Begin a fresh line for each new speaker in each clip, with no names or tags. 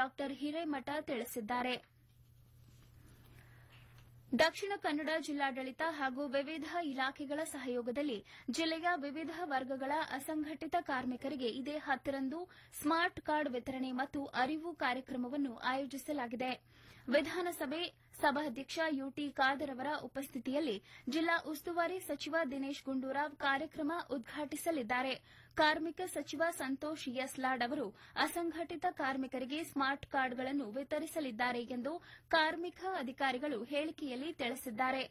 ಡಾ ಹಿರೇಮಠ ತಿಳಿಸಿದ್ದಾರೆ ದಕ್ಷಿಣ ಕನ್ನಡ ಜಿಲ್ಲಾಡಳಿತ ಹಾಗೂ ವಿವಿಧ ಇಲಾಖೆಗಳ ಸಹಯೋಗದಲ್ಲಿ ಜಿಲ್ಲೆಯ ವಿವಿಧ ವರ್ಗಗಳ ಅಸಂಘಟಿತ ಕಾರ್ಮಿಕರಿಗೆ ಇದೇ ಹತ್ತರಂದು ಸ್ಮಾರ್ಟ್ ಕಾರ್ಡ್ ವಿತರಣೆ ಮತ್ತು ಅರಿವು ಕಾರ್ಯಕ್ರಮವನ್ನು ಆಯೋಜಿಸಲಾಗಿದೆ ವಿಧಾನಸಭೆ ಸಭಾಧ್ಯಕ್ಷ ಯುಟಿ ಖಾದರ್ ಅವರ ಉಪಸ್ಥಿತಿಯಲ್ಲಿ ಜಿಲ್ಲಾ ಉಸ್ತುವಾರಿ ಸಚಿವ ದಿನೇಶ್ ಗುಂಡೂರಾವ್ ಕಾರ್ಯಕ್ರಮ ಉದ್ಘಾಟಿಸಲಿದ್ದಾರೆ ಕಾರ್ಮಿಕ ಸಚಿವ ಸಂತೋಷ್ ಎಸ್ ಲಾಡ್ ಅವರು ಅಸಂಘಟಿತ ಕಾರ್ಮಿಕರಿಗೆ ಸ್ಮಾರ್ಟ್ ಕಾರ್ಡ್ಗಳನ್ನು ವಿತರಿಸಲಿದ್ದಾರೆ ಎಂದು ಕಾರ್ಮಿಕ ಅಧಿಕಾರಿಗಳು ಹೇಳಿಕೆಯಲ್ಲಿ ತಿಳಿಸಿದ್ದಾರೆ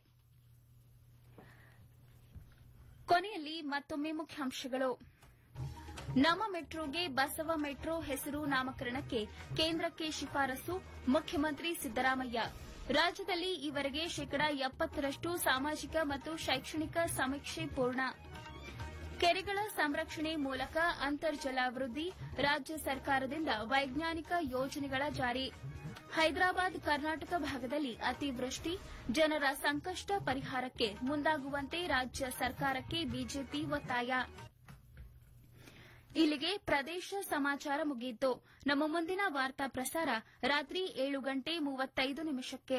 ಕೊನೆಯಲ್ಲಿ ಮತ್ತೊಮ್ಮೆ ಮುಖ್ಯಾಂಶಗಳು ನಮ್ಮ ಮೆಟ್ರೋಗೆ ಬಸವ ಮೆಟ್ರೋ ಹೆಸರು ನಾಮಕರಣಕ್ಕೆ ಕೇಂದ್ರಕ್ಕೆ ಶಿಫಾರಸು ಮುಖ್ಯಮಂತ್ರಿ ಸಿದ್ದರಾಮಯ್ಯ ರಾಜ್ಯದಲ್ಲಿ ಈವರೆಗೆ ಶೇಕಡಾ ಎಪ್ಪತ್ತರಷ್ಟು ಸಾಮಾಜಿಕ ಮತ್ತು ಶೈಕ್ಷಣಿಕ ಸಮೀಕ್ಷೆ ಪೂರ್ಣ ಕೆರೆಗಳ ಸಂರಕ್ಷಣೆ ಮೂಲಕ ಅಂತರ್ಜಲಾಭಿವೃದ್ಧಿ ರಾಜ್ಯ ಸರ್ಕಾರದಿಂದ ವೈಜ್ಞಾನಿಕ ಯೋಜನೆಗಳ ಜಾರಿ ಹೈದರಾಬಾದ್ ಕರ್ನಾಟಕ ಭಾಗದಲ್ಲಿ ಅತಿವೃಷ್ಟಿ ಜನರ ಸಂಕಷ್ಟ ಪರಿಹಾರಕ್ಕೆ ಮುಂದಾಗುವಂತೆ ರಾಜ್ಯ ಸರ್ಕಾರಕ್ಕೆ ಬಿಜೆಪಿ ಒತ್ತಾಯ ಇಲ್ಲಿಗೆ ಪ್ರದೇಶ ಸಮಾಚಾರ ಮುಗಿಯಿತು ನಮ್ಮ ಮುಂದಿನ ವಾರ್ತಾ ಪ್ರಸಾರ ರಾತ್ರಿ ಏಳು ಗಂಟೆ ಮೂವತ್ತೈದು ನಿಮಿಷಕ್ಕೆ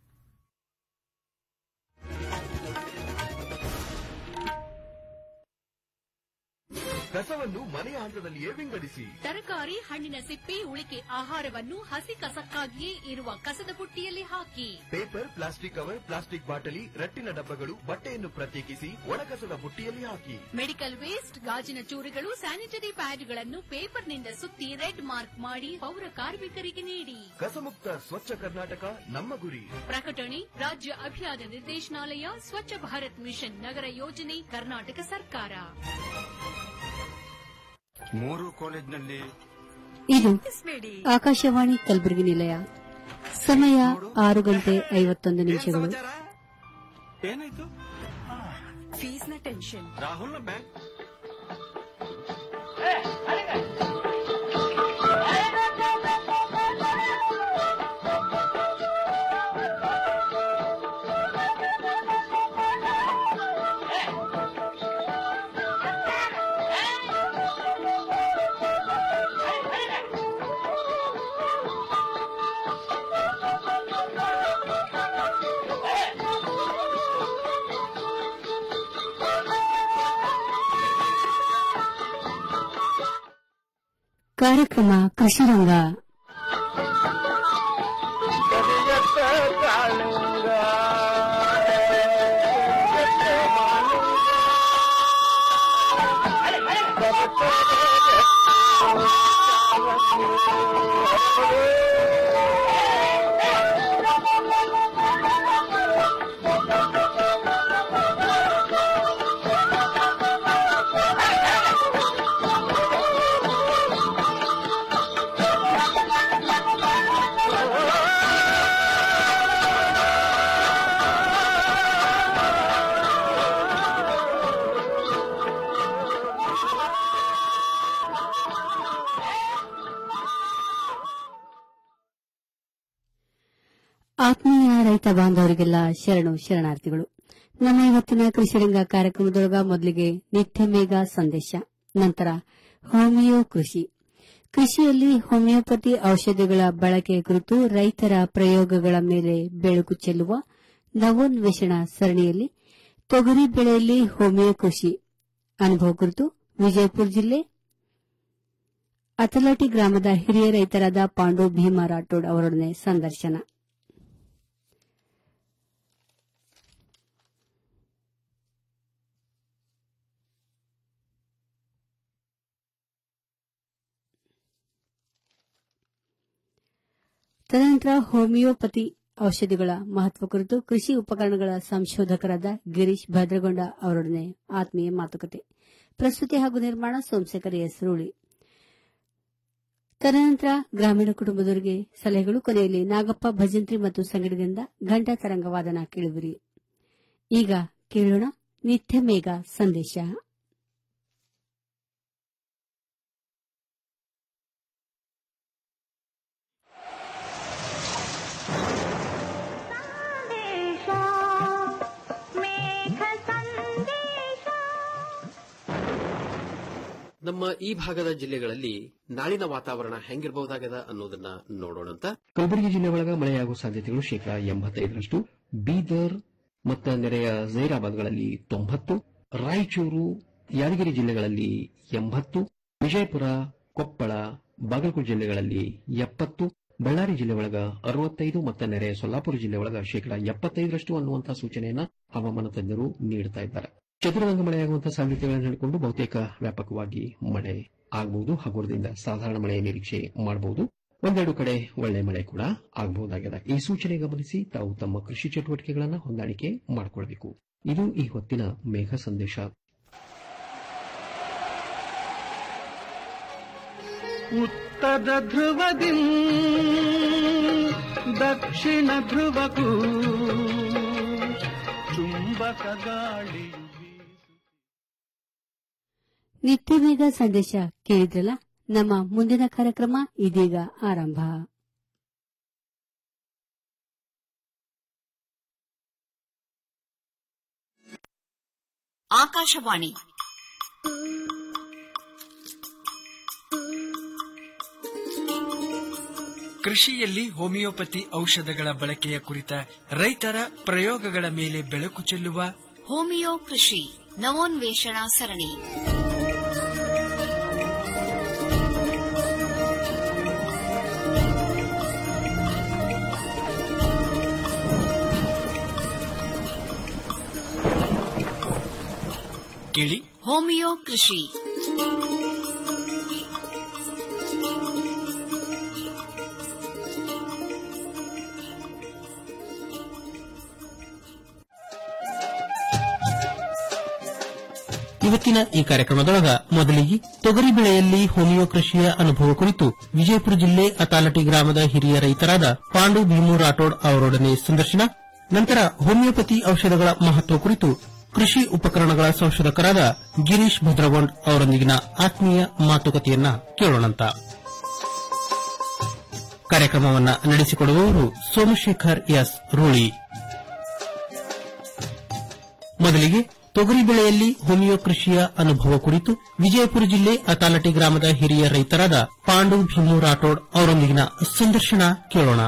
ಕಸವನ್ನು ಮನೆಯ ಹಂತದಲ್ಲಿಯೇ ವಿಂಗಡಿಸಿ
ತರಕಾರಿ ಹಣ್ಣಿನ ಸಿಪ್ಪೆ ಉಳಿಕೆ ಆಹಾರವನ್ನು ಹಸಿ ಕಸಕ್ಕಾಗಿಯೇ ಇರುವ ಕಸದ ಬುಟ್ಟಿಯಲ್ಲಿ ಹಾಕಿ
ಪೇಪರ್ ಪ್ಲಾಸ್ಟಿಕ್ ಕವರ್ ಪ್ಲಾಸ್ಟಿಕ್ ಬಾಟಲಿ ರಟ್ಟಿನ ಡಬ್ಬಗಳು ಬಟ್ಟೆಯನ್ನು ಪ್ರತ್ಯೇಕಿಸಿ ಒಣಕಸದ ಬುಟ್ಟಿಯಲ್ಲಿ ಹಾಕಿ
ಮೆಡಿಕಲ್ ವೇಸ್ಟ್ ಗಾಜಿನ ಚೂರುಗಳು ಸ್ಯಾನಿಟರಿ ಪ್ಯಾಡ್ಗಳನ್ನು ಪೇಪರ್ನಿಂದ ಸುತ್ತಿ ರೆಡ್ ಮಾರ್ಕ್ ಮಾಡಿ ಪೌರ ಕಾರ್ಮಿಕರಿಗೆ ನೀಡಿ
ಕಸಮುಕ್ತ ಸ್ವಚ್ಛ ಕರ್ನಾಟಕ ನಮ್ಮ ಗುರಿ
ಪ್ರಕಟಣೆ ರಾಜ್ಯ ಅಭಿಯಾನ ನಿರ್ದೇಶನಾಲಯ ಸ್ವಚ್ಛ ಭಾರತ್ ಮಿಷನ್ ನಗರ ಯೋಜನೆ ಕರ್ನಾಟಕ ಸರ್ಕಾರ
ಮೂರು ಕಾಲೇಜ್ನಲ್ಲಿ
ಇದು ಆಕಾಶವಾಣಿ ಕಲಬುರಗಿ ನಿಲಯ ಸಮಯ ಆರು ಗಂಟೆ ಐವತ್ತೊಂದು ನಿಮಿಷಗಳು
ಏನಾಯ್ತು
ಫೀಸ್ನ ಟೆನ್ಷನ್
ರಾಹುಲ್ನ ಬ್ಯಾಂಕ್
ಕಾರ್ಯಕ್ರಮ ಕೃಷಿರಂಗ ಆತ್ಮೀಯ ರೈತ ಬಾಂಧವರಿಗೆಲ್ಲ ಶರಣು ಶರಣಾರ್ಥಿಗಳು ನಮ್ಮ ಇವತ್ತಿನ ಕೃಷಿರಂಗ ಕಾರ್ಯಕ್ರಮದೊಳಗ ಮೊದಲಿಗೆ ನಿತ್ಯ ಮೇಘ ಸಂದೇಶ ನಂತರ ಹೋಮಿಯೋ ಕೃಷಿ ಕೃಷಿಯಲ್ಲಿ ಹೋಮಿಯೋಪತಿ ಔಷಧಿಗಳ ಬಳಕೆ ಕುರಿತು ರೈತರ ಪ್ರಯೋಗಗಳ ಮೇಲೆ ಬೆಳಕು ಚೆಲ್ಲುವ ನವೋನ್ವೇಷಣ ಸರಣಿಯಲ್ಲಿ ತೊಗರಿ ಬೆಳೆಯಲ್ಲಿ ಹೋಮಿಯೋ ಕೃಷಿ ಅನುಭವ ಕುರಿತು ವಿಜಯಪುರ ಜಿಲ್ಲೆ ಅತಲಟಿ ಗ್ರಾಮದ ಹಿರಿಯ ರೈತರಾದ ಪಾಂಡು ಭೀಮಾ ರಾಠೋಡ್ ಅವರೊಡನೆ ಸಂದರ್ಶನ ತದನಂತರ ಹೋಮಿಯೋಪತಿ ಔಷಧಿಗಳ ಮಹತ್ವ ಕುರಿತು ಕೃಷಿ ಉಪಕರಣಗಳ ಸಂಶೋಧಕರಾದ ಗಿರೀಶ್ ಭದ್ರಗೊಂಡ ಅವರೊಡನೆ ಆತ್ಮೀಯ ಮಾತುಕತೆ ಪ್ರಸ್ತುತಿ ಹಾಗೂ ನಿರ್ಮಾಣ ಸೋಮಶೇಖರ್ ಎಸ್ ರೂಳಿ ತದನಂತರ ಗ್ರಾಮೀಣ ಕುಟುಂಬದವರಿಗೆ ಸಲಹೆಗಳು ಕೊನೆಯಲ್ಲಿ ನಾಗಪ್ಪ ಭಜಂತ್ರಿ ಮತ್ತು ಸಂಗಡದಿಂದ ಘಂಟಾ ತರಂಗವಾದನ ಕೇಳುವಿರಿ ಈಗ ಕೇಳೋಣ ನಿತ್ಯ ಮೇಘ ಸಂದೇಶ
ನಮ್ಮ ಈ ಭಾಗದ ಜಿಲ್ಲೆಗಳಲ್ಲಿ ನಾಳಿನ ವಾತಾವರಣ ಹೆಂಗಿರಬಹುದಾಗದ ಅನ್ನೋದನ್ನ ನೋಡೋಣಂತ
ಕಲಬುರಗಿ ಜಿಲ್ಲೆ ಒಳಗ ಮಳೆಯಾಗುವ ಸಾಧ್ಯತೆಗಳು ಶೇಕಡಾ ಎಂಬತ್ತೈದರಷ್ಟು ಬೀದರ್ ಮತ್ತು ನೆರೆಯ ಜೈರಾಬಾದ್ಗಳಲ್ಲಿ ತೊಂಬತ್ತು ರಾಯಚೂರು ಯಾದಗಿರಿ ಜಿಲ್ಲೆಗಳಲ್ಲಿ ಎಂಬತ್ತು ವಿಜಯಪುರ ಕೊಪ್ಪಳ ಬಾಗಲಕೋಟೆ ಜಿಲ್ಲೆಗಳಲ್ಲಿ ಎಪ್ಪತ್ತು ಬಳ್ಳಾರಿ ಜಿಲ್ಲೆ ಒಳಗ ಅರವತ್ತೈದು ಮತ್ತು ನೆರೆಯ ಸೊಲ್ಲಾಪುರ ಜಿಲ್ಲೆ ಒಳಗ ಶೇಕಡಾ ಎಪ್ಪತ್ತೈದರಷ್ಟು ಅನ್ನುವಂತಹ ಸೂಚನೆಯನ್ನ ಹವಾಮಾನ ತಜ್ಞರು ನೀಡುತ್ತಾ ಇದ್ದಾರೆ ಚದುರಂಗ ಮಳೆಯಾಗುವಂತಹ ಸಾಧ್ಯತೆಗಳನ್ನು ಹಿಡಿಕೊಂಡು ಬಹುತೇಕ ವ್ಯಾಪಕವಾಗಿ ಮಳೆ ಆಗಬಹುದು ಹಗುರದಿಂದ ಸಾಧಾರಣ ಮಳೆಯ ನಿರೀಕ್ಷೆ ಮಾಡಬಹುದು ಒಂದೆರಡು ಕಡೆ ಒಳ್ಳೆ ಮಳೆ ಕೂಡ ಆಗಬಹುದಾಗಿದೆ ಈ ಸೂಚನೆ ಗಮನಿಸಿ ತಾವು ತಮ್ಮ ಕೃಷಿ ಚಟುವಟಿಕೆಗಳನ್ನು ಹೊಂದಾಣಿಕೆ ಮಾಡಿಕೊಳ್ಳಬೇಕು ಇದು ಈ ಹೊತ್ತಿನ ಮೇಘ ಸಂದೇಶ
ಉತ್ತರ ಧ್ರುವದಿ ದಕ್ಷಿಣ ಧ್ರುವಕ್ಕೂ ಚುಂಬಕ ಗಾಳಿಯು
ನಿತ್ಯ ಮೇಘ ಸಂದೇಶ ಕೇಳಿದ್ರಲ್ಲ ನಮ್ಮ ಮುಂದಿನ ಕಾರ್ಯಕ್ರಮ ಇದೀಗ ಆರಂಭ
ಆಕಾಶವಾಣಿ
ಕೃಷಿಯಲ್ಲಿ ಹೋಮಿಯೋಪತಿ ಔಷಧಗಳ ಬಳಕೆಯ ಕುರಿತ ರೈತರ ಪ್ರಯೋಗಗಳ ಮೇಲೆ ಬೆಳಕು ಚೆಲ್ಲುವ
ಹೋಮಿಯೋ ಕೃಷಿ ನವೋನ್ವೇಷಣಾ ಸರಣಿ
ಕೇಳಿ
ಹೋಮಿಯೋ ಕೃಷಿ
ಇವತ್ತಿನ ಈ ಕಾರ್ಯಕ್ರಮದೊಳಗ ಮೊದಲಿಗೆ ತೊಗರಿ ಬೆಳೆಯಲ್ಲಿ ಹೋಮಿಯೋ ಕೃಷಿಯ ಅನುಭವ ಕುರಿತು ವಿಜಯಪುರ ಜಿಲ್ಲೆ ಅತಾಲಟಿ ಗ್ರಾಮದ ಹಿರಿಯ ರೈತರಾದ ಪಾಂಡು ಭೀಮು ರಾಠೋಡ್ ಅವರೊಡನೆ ಸಂದರ್ಶನ ನಂತರ ಹೋಮಿಯೋಪತಿ ಔಷಧಗಳ ಮಹತ್ವ ಕುರಿತು ಕೃಷಿ ಉಪಕರಣಗಳ ಸಂಶೋಧಕರಾದ ಗಿರೀಶ್ ಭದ್ರಗೊಂಡ್ ಅವರೊಂದಿಗಿನ ಆತ್ಮೀಯ ಮಾತುಕತೆಯನ್ನ ಕೇಳೋಣಂತ ಕಾರ್ಯಕ್ರಮವನ್ನ ನಡೆಸಿಕೊಡುವವರು ಸೋಮಶೇಖರ್ ಎಸ್ ರೂಳಿ ಮೊದಲಿಗೆ ತೊಗರಿ ಬೆಳೆಯಲ್ಲಿ ಹೋಮಿಯೋ ಕೃಷಿಯ ಅನುಭವ ಕುರಿತು ವಿಜಯಪುರ ಜಿಲ್ಲೆ ಅತಾಲಟಿ ಗ್ರಾಮದ ಹಿರಿಯ ರೈತರಾದ ಪಾಂಡು ಭೀಮು ರಾಠೋಡ್ ಅವರೊಂದಿಗಿನ ಸಂದರ್ಶನ ಕೇಳೋಣ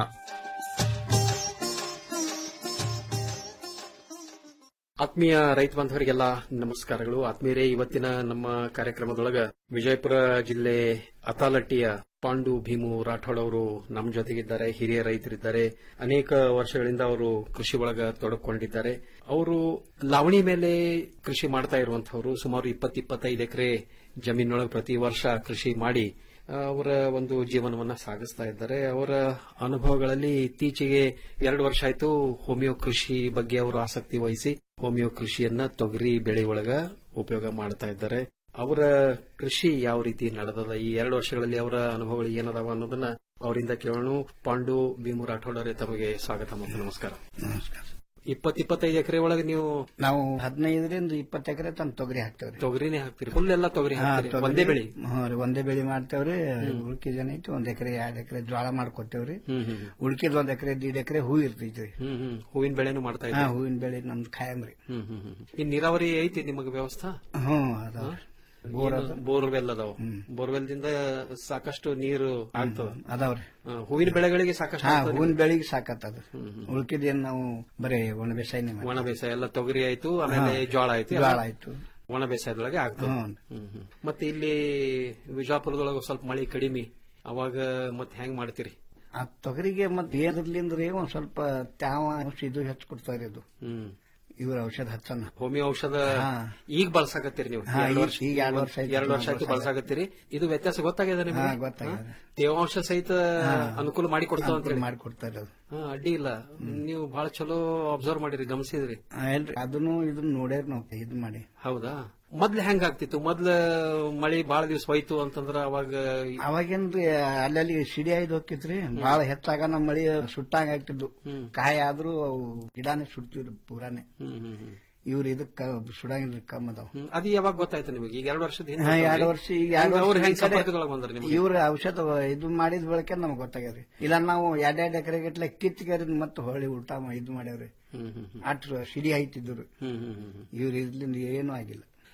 ಆತ್ಮೀಯ ರೈತ ಬಾಂಧವರಿಗೆಲ್ಲ ನಮಸ್ಕಾರಗಳು ಆತ್ಮೀಯರೇ ಇವತ್ತಿನ ನಮ್ಮ ಕಾರ್ಯಕ್ರಮದೊಳಗ ವಿಜಯಪುರ ಜಿಲ್ಲೆ ಅತಾಲಟ್ಟಿಯ ಪಾಂಡು ಭೀಮು ರಾಠೋಡ್ ಅವರು ನಮ್ಮ ಜೊತೆಗಿದ್ದಾರೆ ಹಿರಿಯ ರೈತರಿದ್ದಾರೆ ಅನೇಕ ವರ್ಷಗಳಿಂದ ಅವರು ಕೃಷಿ ಒಳಗ ತೊಡಕೊಂಡಿದ್ದಾರೆ ಅವರು ಲಾವಣಿ ಮೇಲೆ ಕೃಷಿ ಮಾಡ್ತಾ ಇರುವಂತಹವರು ಸುಮಾರು ಇಪ್ಪತ್ತು ಇಪ್ಪತ್ತೈದು ಎಕರೆ ಜಮೀನೊಳಗೆ ಪ್ರತಿ ವರ್ಷ ಕೃಷಿ ಮಾಡಿ ಅವರ ಒಂದು ಜೀವನವನ್ನ ಸಾಗಿಸ್ತಾ ಇದ್ದಾರೆ ಅವರ ಅನುಭವಗಳಲ್ಲಿ ಇತ್ತೀಚೆಗೆ ಎರಡು ವರ್ಷ ಆಯ್ತು ಹೋಮಿಯೋ ಕೃಷಿ ಬಗ್ಗೆ ಅವರು ಆಸಕ್ತಿ ವಹಿಸಿ ಹೋಮಿಯೋ ಕೃಷಿಯನ್ನ ತೊಗರಿ ಬೆಳೆ ಒಳಗ ಉಪಯೋಗ ಮಾಡ್ತಾ ಇದ್ದಾರೆ ಅವರ ಕೃಷಿ ಯಾವ ರೀತಿ ನಡೆದದ ಈ ಎರಡು ವರ್ಷಗಳಲ್ಲಿ ಅವರ ಅನುಭವಗಳು ಏನದಾವ ಅನ್ನೋದನ್ನ ಅವರಿಂದ ಕೇಳೋಣ ಪಾಂಡು ಭೀಮು ರಾಠೋಡ್ ಅವರೇ ತಮಗೆ ಸ್ವಾಗತ ಮತ್ತು ನಮಸ್ಕಾರ
ನಮಸ್ಕಾರ
ಇಪ್ಪತ್ ಇಪ್ಪತ್ತೈದು ಎಕರೆ ಒಳಗೆ ನೀವು
ನಾವು ಹದಿನೈದರಿಂದ ಇಪ್ಪತ್ತು ಎಕರೆ ತನ್ನ ತೊಗರಿ ಹಾಕ್ತೇವ್ರಿ
ತೊಗರಿನೇ ಹಾಕ್ತೀರಿ ಫುಲ್ ಎಲ್ಲ ತೊಗರಿ
ಹಾ,
ಹಾಕ್ತೀರಿ
ತೊಗರಿ-
ಒಂದೇ ಬೆಳಿ
ಹಾ ರೀ, ಒಂದೇ ಬೆಳಿ ಮಾಡ್ತೇವ್ರಿ ಉಳ್ಕಿ ಜನ ಐತಿ ಒಂದ್ ಎಕರೆ ಎರಡ್ ಎಕರೆ ಜ್ವಾಳ ಮಾಡ್ಕೊತೇವ್ರಿ
ಹ್ಮ್ ಹ್ಮ್
ಉಳ್ಕಿದ್ ಒಂದ್ ಎಕರೆ ದೀಡ್ ಎಕರೆ ಹೂ ಇರ್ತೈತ್ರಿ
ಹ್ಮ್ ಹ್ಮ್ ಹೂವಿನ ಬೆಳೆನೂ ಮಾಡ್ತಾ
ಹಾ
ಇದ್ದೀರಿ
ಹೂವಿನ ಬೆಳೆ ನಮ್ದು ಖಾಯಂ ರೀ
ಹ್ಮ್ ಹ್ಮ್ ಹ್ಮ್ ಈ ನೀರಾವರಿ ಐತಿ ನಿಮಗೆ ವ್ಯವಸ್ಥಾ
ಹ್ಮ್ ಅದಾವ ಬೋರ್ ಅದ.
ಬೋರ್ವೆಲ್ ಅದಾವ ಬೋರ್ವೆಲ್ ದಿಂದ ಸಾಕಷ್ಟು ನೀರು ಆಗ್ತದ
ಅದಾವ್ರಿ
ಹಾ, ಹೂವಿನ ಬೆಳೆಗಳಿಗೆ ಸಾಕಷ್ಟು
ಹಾ
ಆಗ್ತದೆ
ಹೂವಿನ ಬೆಳಿಗ್ಗೆ ಸಾಕತ್ತದ ಉಳ್ಕಿದೇನ್ ನಾವು ಬರೀ ಒಣ ಬೇಸಾಯನೇ ಮಾಡಿ
ಒಣ ಬೇಸಾಯ ಎಲ್ಲ ತೊಗರಿ ಆಯ್ತು ಆಮೇಲೆ
ಹಾ.
ಜೋಳ ಆಯ್ತು
ಜ್ವಾಳ
ಎಲ್ಲ
ಆಯ್ತು
ಒಣ ಬೇಸಾಯದೊಳಗೆ ಆಗ್ತದೆ
ಹ್ಮ್.
ಹ್ಮ್, ಹ್ಮ್. ಮತ್ತೆ ಇಲ್ಲಿ ವಿಜಾಪುರದೊಳಗೆ ಸ್ವಲ್ಪ ಮಳೆ ಕಡಿಮೆ ಅವಾಗ ಮತ್ತೆ ಹೆಂಗ್ ಮಾಡ್ತೀರಿ
ಆ ತೊಗರಿಗೆ ಮತ್ತೆ ಏನಿರ್ಲಿಂದ್ರೆ ಒಂದ್ ಸ್ವಲ್ಪ ತ್ಯಾವ ಔಷಧಿ ಇದು ಹೆಚ್ಚು ಕೊಡ್ತಾರೆ ಇದು
ಹ್ಮ್
ಇವ್ರ ಔಷಧ ಹಚ್ಚನ
ಹೋಮಿಯೋ ಔಷಧ
ಹಾ.
ಈಗ ಬಳಸಾಕತ್ತೀರಿ ನೀವು
ಹಾ,
ಎರಡು
ಈಗ-
ವರ್ಷ
ಈಗ ಎರಡು ವರ್ಷ ಆಯ್ತು.
ಎರಡು ವರ್ಷ ಆಯ್ತು
ಬಳಸಾಕ-
ಬಳಸಾಕತ್ತೀರಿ ಇದು ವ್ಯತ್ಯಾಸ ಗೊತ್ತಾಗಿದೆ ನಿಮಗೆ
ಹಾ, ಗೊತ್ತಾಗಿದೆ.
ಹಾ? ತೇವಾಂಶ ಸಹಿತ
ಹಾ.
ಅನುಕೂಲ ಮಾಡಿ ಕೊಡ್ತಾವ ಅಂತ ಹೇಳಿ
ಮಾಡಿಕೊಡ್ತಾರೆ ಅದು
ಹಾ ಅಡ್ಡಿ ಇಲ್ಲ ನೀವು ಬಹಳ ಚಲೋ ಅಬ್ಸರ್ವ್ ಮಾಡಿರಿ ಗಮನಿಸಿದ್ರಿ
ಆ, ಇಲ್ರಿ ಅದನ್ನು ಇದನ್ನ ನೋಡ್ಯಾರ ನಾವು ಇದು ಮಾಡಿ
ಹೌದಾ ಮೊದ್ಲು ಹೆಂಗ್ ಆಗ್ತಿತ್ತು ಮೊದ್ಲ ಮಳಿ ಬಹಳ ದಿವಸ ಹೋಯ್ತು ಅಂತಂದ್ರ ಅವಾಗ
ಅವಾಗೇನ್ರಿ ಅಲ್ಲಲ್ಲಿ ಸಿಡಿ ಆಯ್ದು ಹೋಗಿತ್ರಿ ಬಹಳ ಹೆಚ್ಚಾಗ ನಮ್ಮ ಮಳಿ ಸುಟ್ಟಂಗ ಆಗ್ತಿದ್ದು ಕಾಯಿ ಆದ್ರೂ ಅವು ಗಿಡನೇ ಸುಡ್ತಿವ್ರಿ ಪೂರಾನೇ
ಹ್ಮ್ ಹ್ಮ್ ಹ್ಮ್
ಇವ್ರ ಇದಕ್ಕ ಸುಡಂಗಿಲ್ರಿ ಕಮ್ ಅದಾವ
ಹ್ಮ್. ಅದು ಯಾವಾಗ ಗೊತ್ತಾಯ್ತು ನಿಮಗೆ ಈಗ ಎರಡು ವರ್ಷದ ಹಿಂದೆ
ಹಾ, ಎರಡು
ಗೊತ್ತಾಗ್ಲಿ?
ವರ್ಷ ಈಗ ಎರಡು
ಹೆಂಗ್ ಅವ್ರು
ವರ್ಷ
ಹೆಂಗ್
ಈ ಕಡೆ
ಸಂಪರ್ಕದೊಳಗೆ ಬಂದ್ರ ನಿಮಗೆ
ಇವ್ರ ಔಷಧ ಇದು ಮಾಡಿದ ಬಳಕೆ ನಮ್ಗೆ ಗೊತ್ತಾಗ್ಯದ್ರಿ ಇಲ್ಲ ನಾವು ಎರಡ್ ಎರಡ್ ಎಕರೆ ಗಟ್ಲೆ ಕಿತ್ಕರಿದ್ ಮತ್ತೆ ಹೊಳ್ಳಿ ಊಟ ಮಾ- ಇದು ಮಾಡ್ಯಾವ್ರಿ
ಹ್ಮ್ ಹ್ಮ್ ಹ್ಮ್
ಅಟ್ ಸಿಡಿ ಆಯ್ತಿದ್ರು
ಹ್ಮ್ ಹ್ಮ್ ಹ್ಮ್ ಹ್ಮ್.
ಇವ್ರ ಇದ್ರಿಂದ ಏನೂ ಆಗಿಲ್ಲ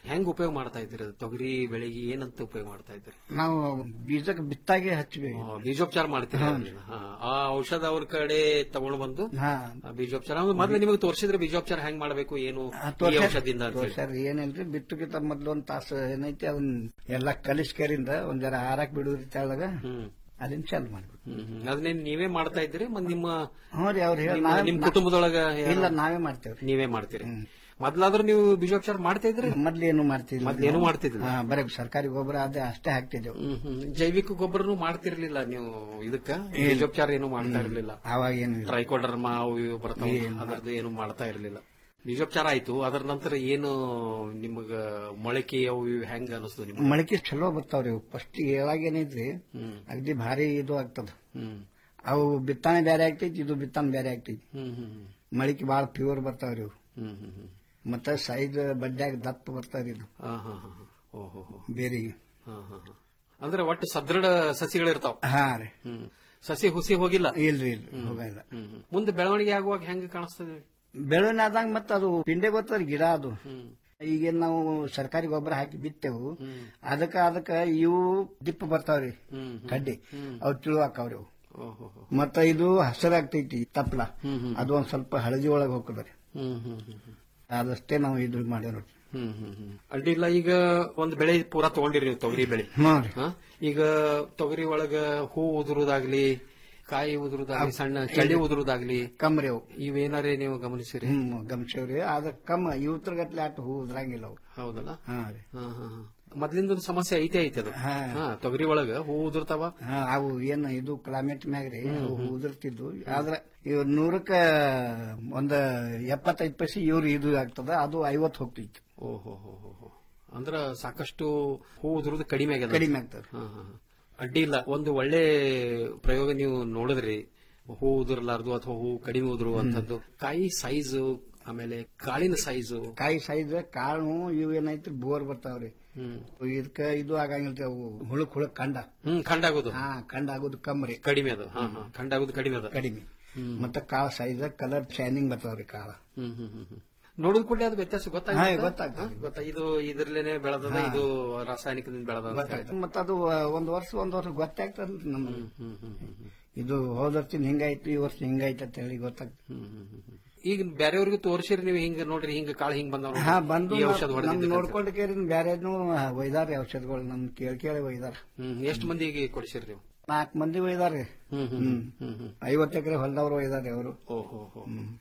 ಹೆಂಗ್ ಉಪಯೋಗ ಮಾಡ್ತಾ ಇದ್ದೀರಿ ಅದು? ತೊಗರಿ ಬೆಳೆಗೆ ಏನಂತ ಉಪಯೋಗ ಮಾಡ್ತಾ ಇದ್ದೀರಿ
ನಾವು ಬೀಜಕ್ಕೆ ಬಿತ್ತಾಗೆ ಹಚ್ಬೇಕು
ಆ, ಬೀಜೋಪಚಾರ ಮಾಡ್ತೀರಿ ಅದನ್ನ. ಹಾ. ಆ ಔಷಧ ಅವ್ರ ಕಡೆ ತಗೊಂಡು ಬಂದು
ಹಾ
ಆ ಬೀಜೋಪಚಾರ ಅಂದ್ರೆ ಮೊದ್ಲು ನಿಮಗೆ ತೋರಿಸಿದ್ರೆ ಬೀಜೋಪಚಾರ ಹೆಂಗ್ ಮಾಡಬೇಕು ಏನು ಈ ಔಷಧದಿಂದ ಅಂತ ಹೇಳಿ.
ಸರ್ ಏನಿಲ್ರಿ ಬಿತ್ತುಕಿಂತ ಮೊದ್ಲು ಒಂದ್ ತಾಸು ಏನೈತಿ ಅದನ್ನ ಎಲ್ಲಾ ಕಲಿಸ್ಕರಿಂದ ಒಂದ್ ಜರ ಹಾರಾಕ್ ಬಿಡುದ್ರಿ ತೆಳಗ ಅದನ್ನ ಚಾಲು ಮಾಡ್ಬೇಕು
ಹ್ಮ್, ಹ್ಮ್. ಅದನ್ನೇನ್ ನೀವೇ ಮಾಡ್ತಾ ಇದ್ದೀರಿ ಮತ್ ನಿಮ್ಮ
ಹ್ಞೂ ರೀ ಅವ್ರು ಹೇಳಿ
ನಿಮ್ಮ- ನಿಮ್ ಕುಟುಂಬದೊಳಗ ಯಾರು-
ಇಲ್ಲ ನಾವೇ ಮಾಡ್ತೇವ್ರಿ
ನೀವೇ ಮಾಡ್ತೀರಿ ಮೊದ್ಲಾದ್ರೂ ನೀವು ಬೀಜೋಪಚಾರ ಮಾಡ್ತಾ ಇದ್ರಿ
ಮೊದ್ಲೇನು ಮಾಡ್ತಿದ್ವಿ
ಮೊದ್ಲೇನು ಮಾಡ್ತಿದ್ದಿಲ್ಲ?
ಹಾ ಬರೀ ಸರ್ಕಾರಿ ಗೊಬ್ಬರ ಅದೇ ಅಷ್ಟೇ ಹಾಕ್ತಿದ್ದೆವು
ಹ್ಮ್, ಹ್ಮ್. ಜೈವಿಕ ಗೊಬ್ಬರನು ಮಾಡ್ತಿರ್ಲಿಲ್ಲ ನೀವು ಇದಕ್ಕ ಬೀಜೋಪಚಾರ ಏನು ಮಾಡ್ತಾ ಇರ್ಲಿಲ್ಲ
ಅವಾಗ ಏನು
ಟ್ರೈಕೋಡರ್ಮಾ ಅವು ಇವು ಬರ್ತಾವ ಅದರದ್ದು ಏನು ಮಾಡ್ತಾ ಇರ್ಲಿಲ್ಲ ಬೀಜೋಪಚಾರ ಆಯ್ತು ಅದರ ನಂತರ ಏನು ನಿಮಗ ಮೊಳಕೆ ಅವು ಇವು ಹೆಂಗ ಅನಿಸ್ತು ನಿಮ್ಗೆ
ಮೊಳಕೆ ಚಲೋ ಬರ್ತಾವ್ರಿ ಫಸ್ಟ್ ಯಾವಾಗ ಏನೈತ್ರಿ ಅಗದಿ ಭಾರಿ ಇದು ಆಗ್ತದ
ಹ್ಮ್
ಅವು ಬಿತ್ತಾನೆ ಬೇರೆ ಆಗ್ತೈತಿ ಇದು ಬಿತ್ತಾನೆ ಬೇರೆ ಆಗ್ತೈತಿ
ಹ್ಮ್ ಹ್ಮ್ ಹ್ಮ್.
ಮೊಳಕೆ ಬಾಳ ಪ್ಯೂರ್ ಬರ್ತಾವ್ರಿ ಇವು
ಹ್ಮ್ ಹ್ಮ್ ಹ್ಮ್
ಮತ್ತೆ ಸೈಜ್ ಬಡ್ಡ್ಯಾಗ ದಪ್ಪ ಬರ್ತಾವ್ರಿ ಇದು
ಹಾ ಹಾ ಹಾ ಹಾ. ಓಹೋ ಹೋ.
ಬೇರೆ
ಹಾ ಹಾ ಹಾ. ಅಂದ್ರೆ ಒಟ್ಟು ಸದೃಢ ಸಸಿಗಳಿರ್ತಾವ
ಹಾ ರೀ
ಹ್ಮ್ ಸಸಿ ಹುಸಿ ಹೋಗಿಲ್ಲ
ಇಲ್ರಿ ಇಲ್ರಿ ಹೋಗಲ್ಲ
ಹ್ಮ್ ಹ್ಮ್. ಮುಂದೆ ಬೆಳವಣಿಗೆ ಆಗುವಾಗ ಹೆಂಗ ಕಾಣಿಸ್ತದೆ
ಬೆಳವಣಿಗೆ ಆದಂಗ ಮತ್ತ ಅದು ಪಿಂಡೆ ಗೊತ್ತದ ಗಿಡ ಅದು ಈಗೇನ್ ನಾವು ಸರ್ಕಾರಿ ಗೊಬ್ಬರ ಹಾಕಿ ಬಿತ್ತೇವು ಅದಕ್ಕ ಅದಕ್ಕ ಇವು ದಿಪ್ಪ ಬರ್ತಾವ್ರಿ ಕಡ್ಡಿ ಅವು ತಿಳುವಾಕವ್ರಿ ಅವು
ಓಹೋ ಹೋ.
ಮತ್ತ ಇದು ಹಸಿರಾಗ್ತೈತಿ ತಪ್ಪಲ ಅದು ಒಂದ್ ಸ್ವಲ್ಪ ಹಳದಿ ಒಳಗ್ ಹೋಗ್ತದ್ರಿ
ಹ್ಮ್ ಹ್ಮ್ ಹ್ಮ್ ಹ್ಮ್.
ಅದಷ್ಟೇ ನಾವು ಇದು ಮಾಡೇವ್ ನೋಡ್ರಿ
ಹ್ಮ್ ಹ್ಮ್ ಹ್ಮ್. ಅಡ್ಡಿಲ್ಲ ಈಗ ಒಂದ್ ಬೆಳೆ ಪೂರಾ ತಗೊಂಡಿರಿ ನೀವು ತೊಗರಿ ಬೆಳೆ
ಹ್ಮ್ ರೀ.
ಹಾ? ಈಗ ತೊಗರಿ ಒಳಗ ಹೂ ಉದುರುದಾಗ್ಲಿ ಕಾಯಿ ಉದುರುದಾಗ್ಲಿ ಸಣ್ಣ ಚಳಿ ಉದುರುದಾಗ್ಲಿ
ಕಮ್ರಿ ಅವು
ಇವೇನಾರೇ ನೀವು ಗಮನಿಸಿರಿ
ಹ್ಮ್ ಗಮಸೇವ್ರಿ ಅದ ಕಮ್ಮ ಇವತ್ರಗಟ್ಲೆ ಅಟ್ಟು ಹೂ ಉದ್ರಂಗಿಲ್ಲ ಅವು
ಹೌದಲ್ಲ
ಹಾ ರೀ
ಹಾ ಹಾ ಹಾ. ಮೊದ್ಲಿಂದ ಒಂದು ಸಮಸ್ಯೆ ಐತೆ ಐತೆ ಅದು
ಹಾ.
ಹಾ, ತೊಗರಿ ಒಳಗ ಹೂ ಉದುರ್ತಾವ
ಹಾ, ಅವು ಏನ್ ಇದು ಕ್ಲೈಮೇಟ್ ಮ್ಯಾಗ್ರಿ ಅವು ಉದುರ್ತಿದ್ವು ಆದ್ರ ಇವ್ ನೂರಕ್ಕ ಒಂದ್ ಎಪ್ಪತ್ತೈದು ಪೈಸೆ ಇವ್ರು ಇದು ಆಗ್ತದ ಅದು ಐವತ್ತು ಹೋಗ್ತೈತಿ
ಓಹೋ ಹೋ ಹೋ ಹೋ. ಅಂದ್ರ ಸಾಕಷ್ಟು ಹೂ ಉದುರುದು ಕಡಿಮೆ ಆಗ್ಯದ
ಕಡಿಮೆ ಆಗ್ತದ
ಹಾ, ಹಾ, ಹಾ. ಅಡ್ಡಿ ಇಲ್ಲ ಒಂದು ಒಳ್ಳೆ ಪ್ರಯೋಗ ನೀವು ನೋಡಿದ್ರಿ ಹೂ ಉದುರಲಾರ್ದು ಅಥವಾ ಹೂ ಕಡಿಮೆ ಉದುರುವಂತದ್ದು ಕಾಯಿ ಸೈಜು ಆಮೇಲೆ ಕಾಳಿನ ಸೈಜು
ಕಾಯಿ ಸೈಜ್ ಕಾಳು ಇವು ಏನೈತಿ ಬೋರ್ ಬರ್ತಾವ್ರಿ
ಹ್ಮ್
ಇದಕ್ಕ ಇದು ಆಗಂಗಿಲ್ರಿ ಅವು ಹುಳಕ್ ಹುಳಕ್ ಕಂಡ
ಹ್ಮ್ ಕಂಡಾಗೋದು
ಹಾ ಕಂಡ ಆಗೋದು ಕಮ್ಮರಿ
ಕಡಿಮೆ ಅದು ಹಾ ಹಾ ಕಂಡಾಗೋದು ಕಡಿಮೆ ಅದ
ಕಡಿಮೆ ಮತ್ತ ಕಾಳ ಸೈಜ್ ಕಲರ್ ಶೈನಿಂಗ್ ಬರ್ತಾವ್ರಿ ಕಾಳ
ಹ್ಮ್ ಹ್ಮ್ ಹ್ಮ್ ಹ್ಮ್. ನೋಡಿದ ಕೂಡಲೇ ಅದು ವ್ಯತ್ಯಾಸ
ಹಾ,
ಗೊತ್ತಾಗ
ಗೊತ್ತಾಗ್ತದೆ.
ಗೊತ್ತಾ ಇದು ಇದ್ರಲೇನೆ ಬೆಳೆದದ ಇದು ರಾಸಾಯನಿಕದಿಂದ ಬೆಳೆದ ಅಂತ ಹೇಳಿ.
ಮತ್ತ ಅದು ಒಂದ್ ವರ್ಷ ಒಂದ್ ವರ್ಷ ಗೊತ್ತಾಗ್ತದ ನಮ್ಗೆ
ಹ್ಮ್ ಹ್ಮ್ ಹ್ಮ್ ಹ್ಮ್.
ಇದು ಹೋದ ವರ್ಷ ಹಿಂಗಾಯ್ತು ಈ ವರ್ಷ ಹಿಂಗಾಯ್ತು ಅಂತ ಹೇಳಿ ಗೊತ್ತಾಗ್ತದೆ
ಹ್ಮ್ ಹ್ಮ್ ಹ್ಮ್ ಹ್ಮ್. ಈಗ ಬೇರೆಯವ್ರಿಗೂ ತೋರಿಸಿರಿ ನೀವು ಹಿಂಗ ನೋಡ್ರಿ ಹಿಂಗ ಕಾಳು ಹಿಂಗ್ ಬಂದವ
ಹಾ ಬಂದು
ಈ ಔಷಧ
ನಮ್
ಹೊಡೆದಿದ್ದಕ್ಕೆ ಅಂತ.
ನೋಡ್ಕೊಂಡು ಕೇರಿ ಬ್ಯಾರೇನು ಒಯ್ದಾರಿ ಔಷಧಗಳು ನಮ್ ಕೇಳಿ ಕೇಳಿ ಒಯ್ದಾರ
ಹ್ಮ್ ಎಷ್ಟು ಮಂದಿಗೆ ಕೊಡಿಸಿರಿ ನೀವು
ನಾಲ್ಕು ಮಂದಿ ಒಯ್ದಾರಿ
ಹ್ಮ್ ಹ್ಮ್
ಹ್ಮ್
ಹ್ಮ್ ಹ್ಮ್
ಐವತ್ತು ಎಕರೆ ಹೊಲದವ್ರು ಒಯ್ದಾರಿ ಅವರು
ಓಹೋ ಹೋ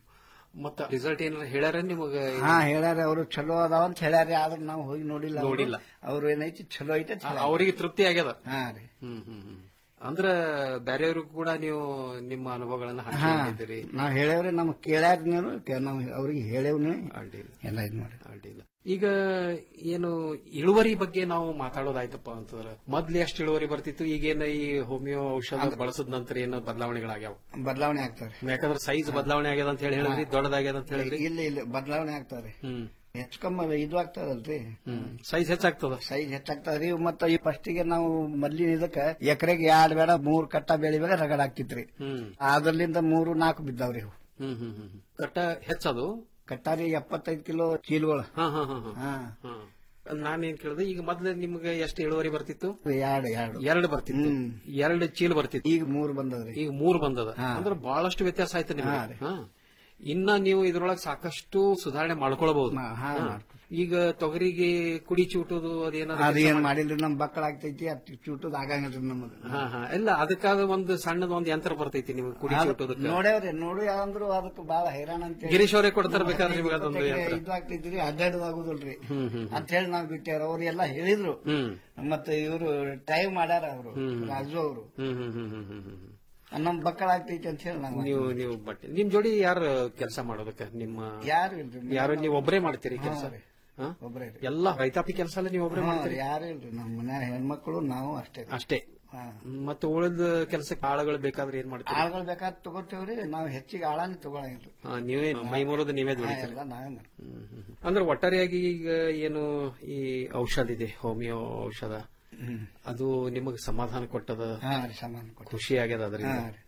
ಮತ್ತ ರಿಸಲ್ಟ್ ಏನಾರ ಹೇಳ್ಯಾರ ನಿಮಗ
ಹಾ ಹೇಳ್ಯಾರ ಅವರು ಚಲೋ ಅದಾವ ಅಂತ ಹೇಳ್ಯಾರಿ ಆದ್ರೆ ನಾವು ಹೋಗಿ ನೋಡಿಲ್ಲ ಅವ್ರು.
ನೋಡಿಲ್ಲ.
ಅವ್ರು ಏನೈತಿ ಚಲೋ ಐತೆ ಅಂತ ಹೇಳ್ಯಾರ.
ಅವರಿಗೆ ತೃಪ್ತಿ ಆಗ್ಯದ
ಹಾ ರೀ
ಹ್ಮ್ ಹ್ಮ್ ಹ್ಮ್ ಅಂದ್ರ ಬೇರೆಯವ್ರಿಗೂ ಕೂಡ ನೀವು ನಿಮ್ಮ ಅನುಭವಗಳನ್ನ
ಹಾ
ಹಂಚಿಕೊಂಡಿದ್ದೀರಿ
ನಾವ್ ಹೇಳೇವ್ರಿ ನಮ್ ಕೇಳ್ಯಾರ ನೀವು ನಾವ್ ಅವ್ರಿಗೆ ಹೇಳೇವ್ನಿ
ಅಡ್ಡಿಲ್ಲ
ಎಲ್ಲ ಇದ್ ಮಾಡಿ
ಅಡ್ಡಿಲ್ಲ ಈಗ ಏನು ಇಳುವರಿ ಬಗ್ಗೆ ನಾವು ಮಾತಾಡೋದಾಯ್ತಪ್ಪ ಅಂತಂದ್ರೆ ಮೊದ್ಲು ಎಷ್ಟು ಇಳುವರಿ ಬರ್ತಿತ್ತು ಈಗೇನ ಈ ಹೋಮಿಯೋ ಔಷಧ ಬಳಸದ ನಂತರ ಏನು ಬದಲಾವಣೆಗಳಾಗ್ಯಾವ
ಬದಲಾವಣೆ ಆಗ್ತಾರೆ
ಯಾಕಂದ್ರೆ ಸೈಜ್ ಬದಲಾವಣೆ ಆಗ್ಯದ ಅಂತ ಹೇಳಿ ಹೇಳಿದ್ರಿ ದೊಡ್ಡದಾಗ್ಯದ ಅಂತ ಹೇಳಿದ್ರಿ
ಇಲ್ಲ ಇಲ್ಲ ಬದಲಾವಣೆ ಆಗ್ತಾರೆ
ಹ್ಮ್
ಹೆಚ್ಚು ಕಮ್ಮಿ ಇದು ಆಗ್ತದಲ್ರಿ
ಹ್ಮ್ ಸೈಜ್ ಹೆಚ್ಚಾಗ್ತದ
ಸೈಜ್ ಹೆಚ್ಚಾಗ್ತದ್ರಿ ಮತ್ತ ಈ ಫಸ್ಟಿಗೆ ನಾವು ಮೊದ್ಲಿನ ಇದಕ್ಕ ಎಕರೆಗೆ ಎರಡ್ ಬೇಡ ಮೂರ್ ಕಟ್ಟ ಬೆಳಿಬೇಕ ರಗಡ್ ಆಗ್ತಿತ್ರಿ
ಹ್ಮ್
ಅದ್ರಲಿಂದ ಮೂರು ನಾಲ್ಕು ಬಿದ್ದಾವ್ರಿ ಇವು
ಹ್ಮ್ ಹ್ಮ್ ಹ್ಮ್ ಕಟ್ಟ ಹೆಚ್ಚದು
ಕಟ್ಟಾರಿ ಎಪ್ಪತ್ತೈದು ಕಿಲೋ ಚೀಲಗಳು
ಹಾ ಹಾ ಹಾ ಹಾ
ಹಾ
ಹಾ ನಾನೇನ್ ಕೇಳಿದೆ ಈಗ ಮೊದ್ಲು ನಿಮ್ಗೆ ಎಷ್ಟು ಇಳುವರಿ ಬರ್ತಿತ್ತು
ಎರಡು ಎರಡು
ಎರಡು ಬರ್ತಿತ್ತು
ಹ್ಮ್.
ಎರಡು ಚೀಲ ಬರ್ತಿತ್ತು
ಈಗ ಮೂರು ಬಂದದ್ರಿ
ಈಗ ಮೂರು ಬಂದದ
ಹಾ.
ಅಂದ್ರೆ ಬಹಳಷ್ಟು ವ್ಯತ್ಯಾಸ ಆಯ್ತು ನಿಮ್ಗೆ
ಹಾ ರೀ.
ಹಾ. ಇನ್ನ ನೀವು ಇದ್ರೊಳಗೆ ಸಾಕಷ್ಟು ಸುಧಾರಣೆ ಮಾಡ್ಕೊಳ್ಬಹುದು
ಹಾ, ಹಾ,
ಹಾ.
ಮಾಡ್ಕೊ-
ಈಗ ತೊಗರಿಗೆ ಕುಡಿ ಚೂಟುದು ಅದೇನಾದ್ರು
ಅದೇನ್ ಮಾಡಿಲ್ರಿ ನಮ್ ಮಕ್ಕಳ ಆಗ್ತೈತಿ ಅದ್ ಚೂಟದ್ ಆಗಂಗಿಲ್ರಿ ನಮಗ
ಹಾ ಹಾ ಇಲ್ಲ ಅದಕ್ಕಾದ ಒಂದು ಸಣ್ಣದ ಒಂದು ಯಂತ್ರ ಬರ್ತೈತಿ ನಿಮ್ಗೆ ಕುಡಿ ಚೂಟೋದಕ್ಕೆ
ನೋಡ್ಯಾವ್ರಿ ನೋಡಿ ಅಂದ್ರು ಅದಕ್ಕೆ ಬಾಳ ಹೈರಾಣ ಅಂತ
ಗಿರೀಶ್ ಅವರೇ ಕೊಡ್ತಾರ ಬೇಕಾದ್ರೆ ನಿಮ್ಗೆ ಅದೊಂದು ಯಂತ್ರ
ಇದು ಆಗ್ತೈತ್ರಿ ಅಡ್ಡಾಡೋದು ಆಗುದಿಲ್ರಿ
ಹ್ಮ್ ಹ್ಮ್
ಅಂತ ಹೇಳಿ ನಾವ್ ಬಿಟ್ಟಾರ ಅವ್ರು ಎಲ್ಲಾ ಹೇಳಿದ್ರು
ಹ್ಮ್
ಮತ್ತೆ ಇವರು ಟೈಮ್ ಮಾಡ್ಯಾರ ಅವರು
ಹ್ಮ್.
ರಾಜು ಅವರು
ಹ್ಮ್ ಹ್ಮ್ ಹ್ಮ್ ಹ್ಮ್ ಹ್ಮ್ ಹ್ಮ್
ನಮ್ ಮಕ್ಕಳ ಆಗ್ತೈತಿ ಅಂತ ಹೇಳಿ ನಾವು
ನೀವು ನೀವು ಬಟ್ಟೆ ನಿಮ್ ಜೋಡಿ ಯಾರು ಕೆಲಸ ಮಾಡೋದಕ್ಕೆ ನಿಮ್ಮ
ಯಾರು ಇಲ್ರಿ
ಯಾರು ನೀವು ಒಬ್ಬರೇ ಮಾಡ್ತೀರಿ ಕೆಲಸ
ಹಾ ರೀ. ಒಬ್ರೇ ರೀ.
ಎಲ್ಲ ರೈತಾಪಿ ಕೆಲಸ ಎಲ್ಲ ನೀವು ಒಬ್ಬರೇ
ಹಾ,
ಮಾಡ್ತೀರಿ
ಯಾರು ಇಲ್ರಿ ನಮ್ಮ ಮನ್ಯಾಗ ಹೆಣ್ಮಕ್ಳು ನಾವು ಅಷ್ಟೇ
ಅಷ್ಟೇ
ಹಾ.
ಮತ್ತೆ ಉಳಿದ ಕೆಲಸಕ್ಕೆ ಆಳುಗಳು ಬೇಕಾದ್ರೆ ಏನ್ ಮಾಡ್ತೀರಿ
ಆಳ್ಗಳು ಬೇಕಾದ್ ತಗೋತೇವ್ರಿ ನಾವು ಹೆಚ್ಚಿಗೆ ಆಳಾನೆ ತಗೊಳಂಗಿಲ್ರಿ
ಹಾ, ನೀವೇ ಮೈ ಮುರಿದು ನೀವೇ
ಹಾ,
ದುಡಿತೀರಿ
ಎಲ್ಲ ನಾವೇ ಮಾಡ್ತೀವಿ
ಅಂದ್ರೆ ಒಟ್ಟಾರೆಯಾಗಿ ಈಗ ಏನು ಈ ಔಷಧ ಇದೆ ಹೋಮಿಯೋ ಔಷಧ ಅದು ನಿಮಗೆ ಸಮಾಧಾನ ಕೊಟ್ಟದ
ಹಾ ರೀ ಸಮಾನ ಕೊಟ್ಟು
ಖುಷಿ ಆಗ್ಯದ ಅದರಿಂದ
ಹಾ ರೀ.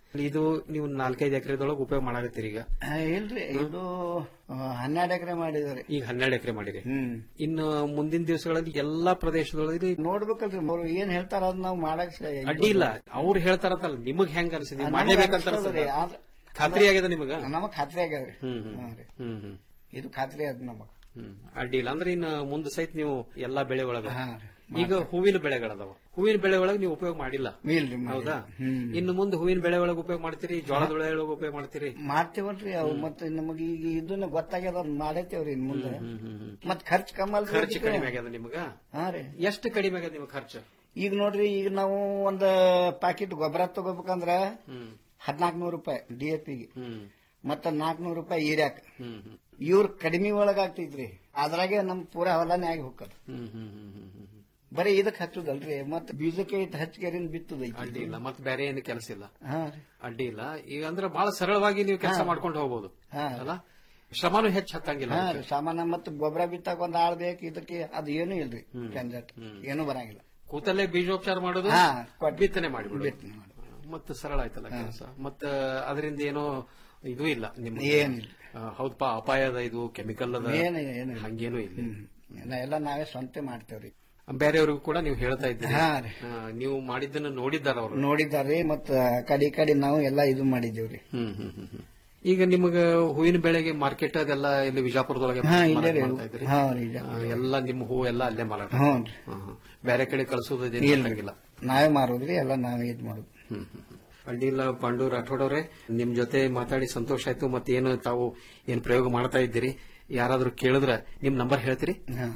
ಇದು ನೀವು ನಾಲ್ಕೈದು ಎಕರೆದೊಳಗೆ ಉಪಯೋಗ ಮಾಡಾಕತ್ತೀರಿ ಈಗ
ಆ, ಇಲ್ರಿ ಇದು ಹನ್ನೆರಡು ಎಕರೆ ಮಾಡಿದಾರೆ
ಈಗ ಹನ್ನೆರಡು ಎಕರೆ ಮಾಡಿರಿ
ಹ್ಮ್
ಇನ್ನು ಮುಂದಿನ ದಿವಸಗಳಲ್ಲಿ ಎಲ್ಲಾ ಪ್ರದೇಶದೊಳಗೆ
ನೋಡ್ಬೇಕಲ್ರಿ ಅವ್ರು ಏನ್ ಹೇಳ್ತಾರ ಅದ್ ನಾವ್ ಮಾಡಕ್ ಸ-
ಅಡ್ಡಿ ಇಲ್ಲ ಅವ್ರು ಹೇಳ್ತಾರತ್ತಲ್ಲ ನಿಮಗ್ ಹೆಂಗ್ ಅನ್ಸಿದೆ
ನಮಗ್
ಮಾಡ್ಲೇಬೇಕಂತ
ಅನ್ಸ್ತದ್ರಿ.
ಅನ್ಸ್ತದ?
ಆದ್ರ-
ಖಾತ್ರಿ ಆಗ್ಯದ ನಿಮಗ
ನಮಗ್ ಖಾತ್ರಿ ಆಗ್ಯದ್ರಿ
ಹ್ಮ್ ಹ್ಮ್.
ಹಾ ರೀ.
ಹ್ಮ್ ಹ್ಮ್
ಇದು ಖಾತ್ರಿ ಅದ್ ನಮಗ್
ಹ್ಮ್ ಅಡ್ಡಿ ಇಲ್ಲ ಅಂದ್ರೆ ಇನ್ನು ಮುಂದೆ ಸಹಿತ ನೀವು ಎಲ್ಲಾ ಬೆಳೆ ಒಳಗ
ಹಾ ರೀ.
ಈಗ ಹೂವಿನ ಬೆಳೆಗಳದಾವ ಹೂವಿನ ಬೆಳೆ ಒಳಗೆ ನೀವು ಉಪಯೋಗ ಮಾಡಿಲ್ಲ
ಇಲ್ರಿ ಮಾಡಿಲ್ಲ.
ಹೌದಾ
ಹ್ಮ್.
ಇನ್ನು ಮುಂದೆ ಹೂವಿನ ಬೆಳೆ ಒಳಗೆ ಉಪಯೋಗ ಮಾಡ್ತೀರಿ ಜೋಳದ ಬೆಳೆ ಒಳಗೆ ಉಪಯೋಗ ಮಾಡ್ತೀರಿ
ಮಾಡ್ತೇವಲ್ರಿ ಅವು ಮತ್ತೆ ನಮಗ್ ಈಗ ಇದನ್ನ ಗೊತ್ತಾಗ್ಯದ ಅದ್ ಮಾಡೇತೇವ್ರಿ ಇನ್ ಮುಂದೆ ಮತ್ ಖರ್ಚು ಕಮ್ಮಿ ಅಲ್ರಿ
ಖರ್ಚು
ಅದಕ್ಕೆ?
ಕಡಿಮೆ ಆಗ್ಯದ ನಿಮಗ
ಹಾ ರೀ
ಎಷ್ಟು ಕಡಿಮೆ ಆಗ್ಯದ ನಿಮ್ಗೆ ಖರ್ಚು
ಈಗ ನೋಡ್ರಿ ಈಗ ನಾವು ಒಂದ್ ಪ್ಯಾಕೆಟ್ ಗೊಬ್ಬರ ತಗೋಬೇಕಂದ್ರ
ಹ್ಮ್
ಹದಿನಾಲ್ಕು ನೂರು ರೂಪಾಯಿ ಡಿ ಎ ಪಿಗೆ
ಹ್ಮ್
ಮತ್ತ ನಾಲ್ಕನೂರು ರೂಪಾಯಿ ಹೀರ್ಯಾಕ
ಹ್ಮ್ ಹ್ಮ್
ಇವ್ರ ಕಡಿಮೆ ಒಳಗ ಆಗ್ತೈತ್ರಿ ಅದ್ರಾಗೆ ನಮ್ ಪೂರಾ ಹೊಲನೇ ಆಗಿ ಹೋಗ್ತದ
ಹ್ಮ್ ಹ್ಮ್ ಹ್ಮ್ ಹ್ಮ್ ಹ್ಮ್
ಬರೀ ಇದಕ್ ಹಚ್ಚುದಲ್ರಿ ಮತ್ತ ಬೀಜಕ್ಕೆ ಇಟ್ಟು ಹಚ್ಕೇರಿನ್ ಬಿತ್ತದೈತಿ
ಅಡ್ಡಿ ಇಲ್ಲ ಮತ್ತೆ ಬೇರೆ ಏನು ಕೆಲಸ ಇಲ್ಲ
ಹಾ ರೀ.
ಅಡ್ಡಿ ಇಲ್ಲ ಈಗ ಅಂದ್ರೆ ಬಹಳ ಸರಳವಾಗಿ ನೀವು ಕೆಲಸ
ಹಾ.
ಮಾಡ್ಕೊಂಡು ಹೋಗ್ಬೋದು
ಹಾ.
ಅಲ್ಲ ಶ್ರಮನು ಹೆಚ್ಚು ಹತ್ತಂಗಿಲ್ಲ
ಹಾ
ಅದಕ್ಕೆ.
ರೀ ಸಾಮಾನ್ಯ ಮತ್ತ ಗೊಬ್ಬರ ಬಿತ್ತಾಕ ಒಂದ್ ಆಳ್ ಬೇಕು ಇದಕ್ಕೆ ಅದು ಏನು ಇಲ್ರಿ ಜಂಜಟ್ ಏನು ಬರಂಗಿಲ್ಲ
ಕೂತಲ್ಲೇ ಬೀಜೋಪಚಾರ ಮಾಡೋದು
ಹಾ,
ಬಿತ್ತನೆ ಮಾಡಿಬಿಡು
ಬಿತ್ತನೆ
ಮತ್ತೆ ಸರಳ ಆಯ್ತಲ್ಲ ಕೆಲಸ ಮತ್ತ ಅದರಿಂದ ಏನೋ ಇದು ಇಲ್ಲ ನಿಮ್ಮ
ಏನಿಲ್ಲ.
ಆ, ಹೌದಪ್ಪ ಅಪಾಯದ ಇದು ಕೆಮಿಕಲ್ ಅದ
ಏನು ಏನು ಇಲ್ಲ.
ಹಂಗೇನು ಇಲ್ಲ
ನಾ ಎಲ್ಲ ನಾವೇ ಸ್ವಂತ ಮಾಡ್ತೇವ್ರಿ
ಬೇರೆಯವ್ರಿಗೂ ಕೂಡ ನೀವು ಹೇಳ್ತಾ ಇದ್ದೀರಿ
ಹಾ ರೀ.
ಆ, ನೀವು ಮಾಡಿದ್ದನ್ನ ನೋಡಿದ್ದಾರ ಅವರು
ನೋಡಿದಾರ್ರಿ ಮತ್ತ ಕಡಿ ಕಡಿ ನಾವು ಎಲ್ಲಾ ಇದು ಮಾಡಿದೇವ್ರಿ
ಹ್ಮ್ ಹ್ಮ್ ಹ್ಮ್ ಹ್ಮ್. ಈಗ ನಿಮಗ ಹೂವಿನ ಬೆಳೆಗೆ ಮಾರ್ಕೆಟ್ ಅದೆಲ್ಲ ಇಲ್ಲಿ ವಿಜಾಪುರದೊಳಗೆ
ಹಾ,
ಮಾರಾಟ
ಇಲ್ಲೇ ರೀ.
ಮಾಡ್ತಾ ಇದ್ರಿ?
ಹಾ, ರೀ,
ಆ, ಎಲ್ಲ ನಿಮ್ಮ ಹೂ ಎಲ್ಲ ಅಲ್ಲೇ ಮಾರಾಟ
ಹ್ಞೂ
ಹಾ, ಹಾ. ಬೇರೆ ಕಡೆ ಕಳಿಸೋದು
ಇಲ್ರಿ ನಾವೇ ಮಾರೋದ್ರಿ ಎಲ್ಲ ನಾವೇ ಇದ್ ಮಾಡೋದು
ಹ್ಮ್ ಹ್ಮ್ ಹ್ಮ್. ಅಡ್ಡಿಲ್ಲ ಪಾಂಡು ರಾಠೋಡ್ ಅವರೇ ನಿಮ್ ಜೊತೆ ಮಾತಾಡಿ ಸಂತೋಷ ಆಯ್ತು ಮತ್ತೆ ಏನು ತಾವು ಏನ್ ಪ್ರಯೋಗ ಮಾಡ್ತಾ ಇದ್ದೀರಿ ಯಾರಾದ್ರೂ ಕೇಳಿದ್ರ ನಿಮ್ ನಂಬರ್ ಹೇಳ್ತೀರಿ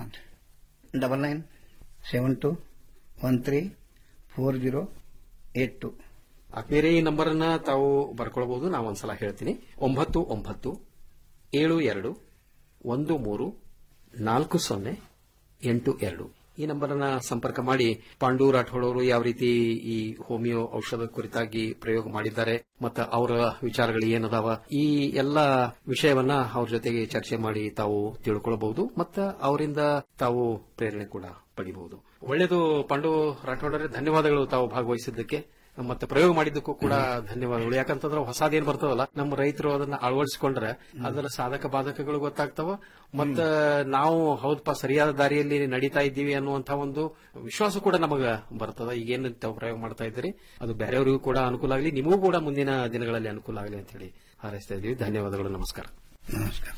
double nine seven two one three four zero eight two
ಬೇರೆ ಈ ನಂಬರ್ ಅನ್ನ ತಾವು ಬರ್ಕೊಳ್ಬಹುದು ನಾ ಒಂದ್ಸಲ ಹೇಳ್ತೀನಿ ಒಂಬತ್ತು ಒಂಬತ್ತು ಏಳು ಎರಡು ಒಂದು ಮೂರು ನಾಲ್ಕು ಸೊನ್ನೆ ಎಂಟು ಎರಡು ಈ ನಂಬರ್ ಅನ್ನ ಸಂಪರ್ಕ ಮಾಡಿ ಪಾಂಡು ರಾಠೋಡ್ ಅವರು ಯಾವ ರೀತಿ ಈ ಹೋಮಿಯೋ ಔಷಧ ಕುರಿತಾಗಿ ಪ್ರಯೋಗ ಮಾಡಿದ್ದಾರೆ ಮತ್ತು ಅವರ ವಿಚಾರಗಳು ಏನದಾವ ಈ ಎಲ್ಲ ವಿಷಯವನ್ನ ಅವ್ರ ಜೊತೆಗೆ ಚರ್ಚೆ ಮಾಡಿ ತಾವು ತಿಳ್ಕೊಳ್ಬಹುದು ಮತ್ತು ಅವರಿಂದ ತಾವು ಪ್ರೇರಣೆ ಕೂಡ ಪಡಿಬಹುದು ಒಳ್ಳೆಯದು ಪಾಂಡು ರಾಠೋಡ್ ಅವರೇ ಧನ್ಯವಾದಗಳು ತಾವು ಭಾಗವಹಿಸಿದ್ದಕ್ಕೆ ಮತ್ತೆ ಪ್ರಯೋಗ ಮಾಡಿದ್ದಕ್ಕೂ ಕೂಡ ಧನ್ಯವಾದಗಳು ಯಾಕಂತಂದ್ರೆ ಹೊಸದೇನ್ ಬರ್ತದಲ್ಲ ನಮ್ಮ ರೈತರು ಅದನ್ನ ಅಳವಡಿಸಿಕೊಂಡ್ರೆ ಅದರ ಸಾಧಕ ಬಾಧಕಗಳು ಗೊತ್ತಾಗ್ತಾವ ಮತ್ತ ನಾವು ಹೌದಪ್ಪ ಸರಿಯಾದ ದಾರಿಯಲ್ಲಿ ನಡೀತಾ ಇದ್ದೀವಿ ಅನ್ನುವಂತ ಒಂದು ವಿಶ್ವಾಸ ಕೂಡ ನಮಗ ಬರ್ತದ ಈಗೇನು ತಾವು ಪ್ರಯೋಗ ಮಾಡ್ತಾ ಇದ್ದೀರಿ ಅದು ಬೇರೆಯವರಿಗೂ ಕೂಡ ಅನುಕೂಲ ಆಗಲಿ ನಿಮಗೂ ಕೂಡ ಮುಂದಿನ ದಿನಗಳಲ್ಲಿ ಅನುಕೂಲ ಆಗಲಿ ಅಂತ ಹೇಳಿ ಹಾರೈಸ್ತಾ ಇದ್ದೀವಿ ಧನ್ಯವಾದಗಳು ನಮಸ್ಕಾರ
ನಮಸ್ಕಾರ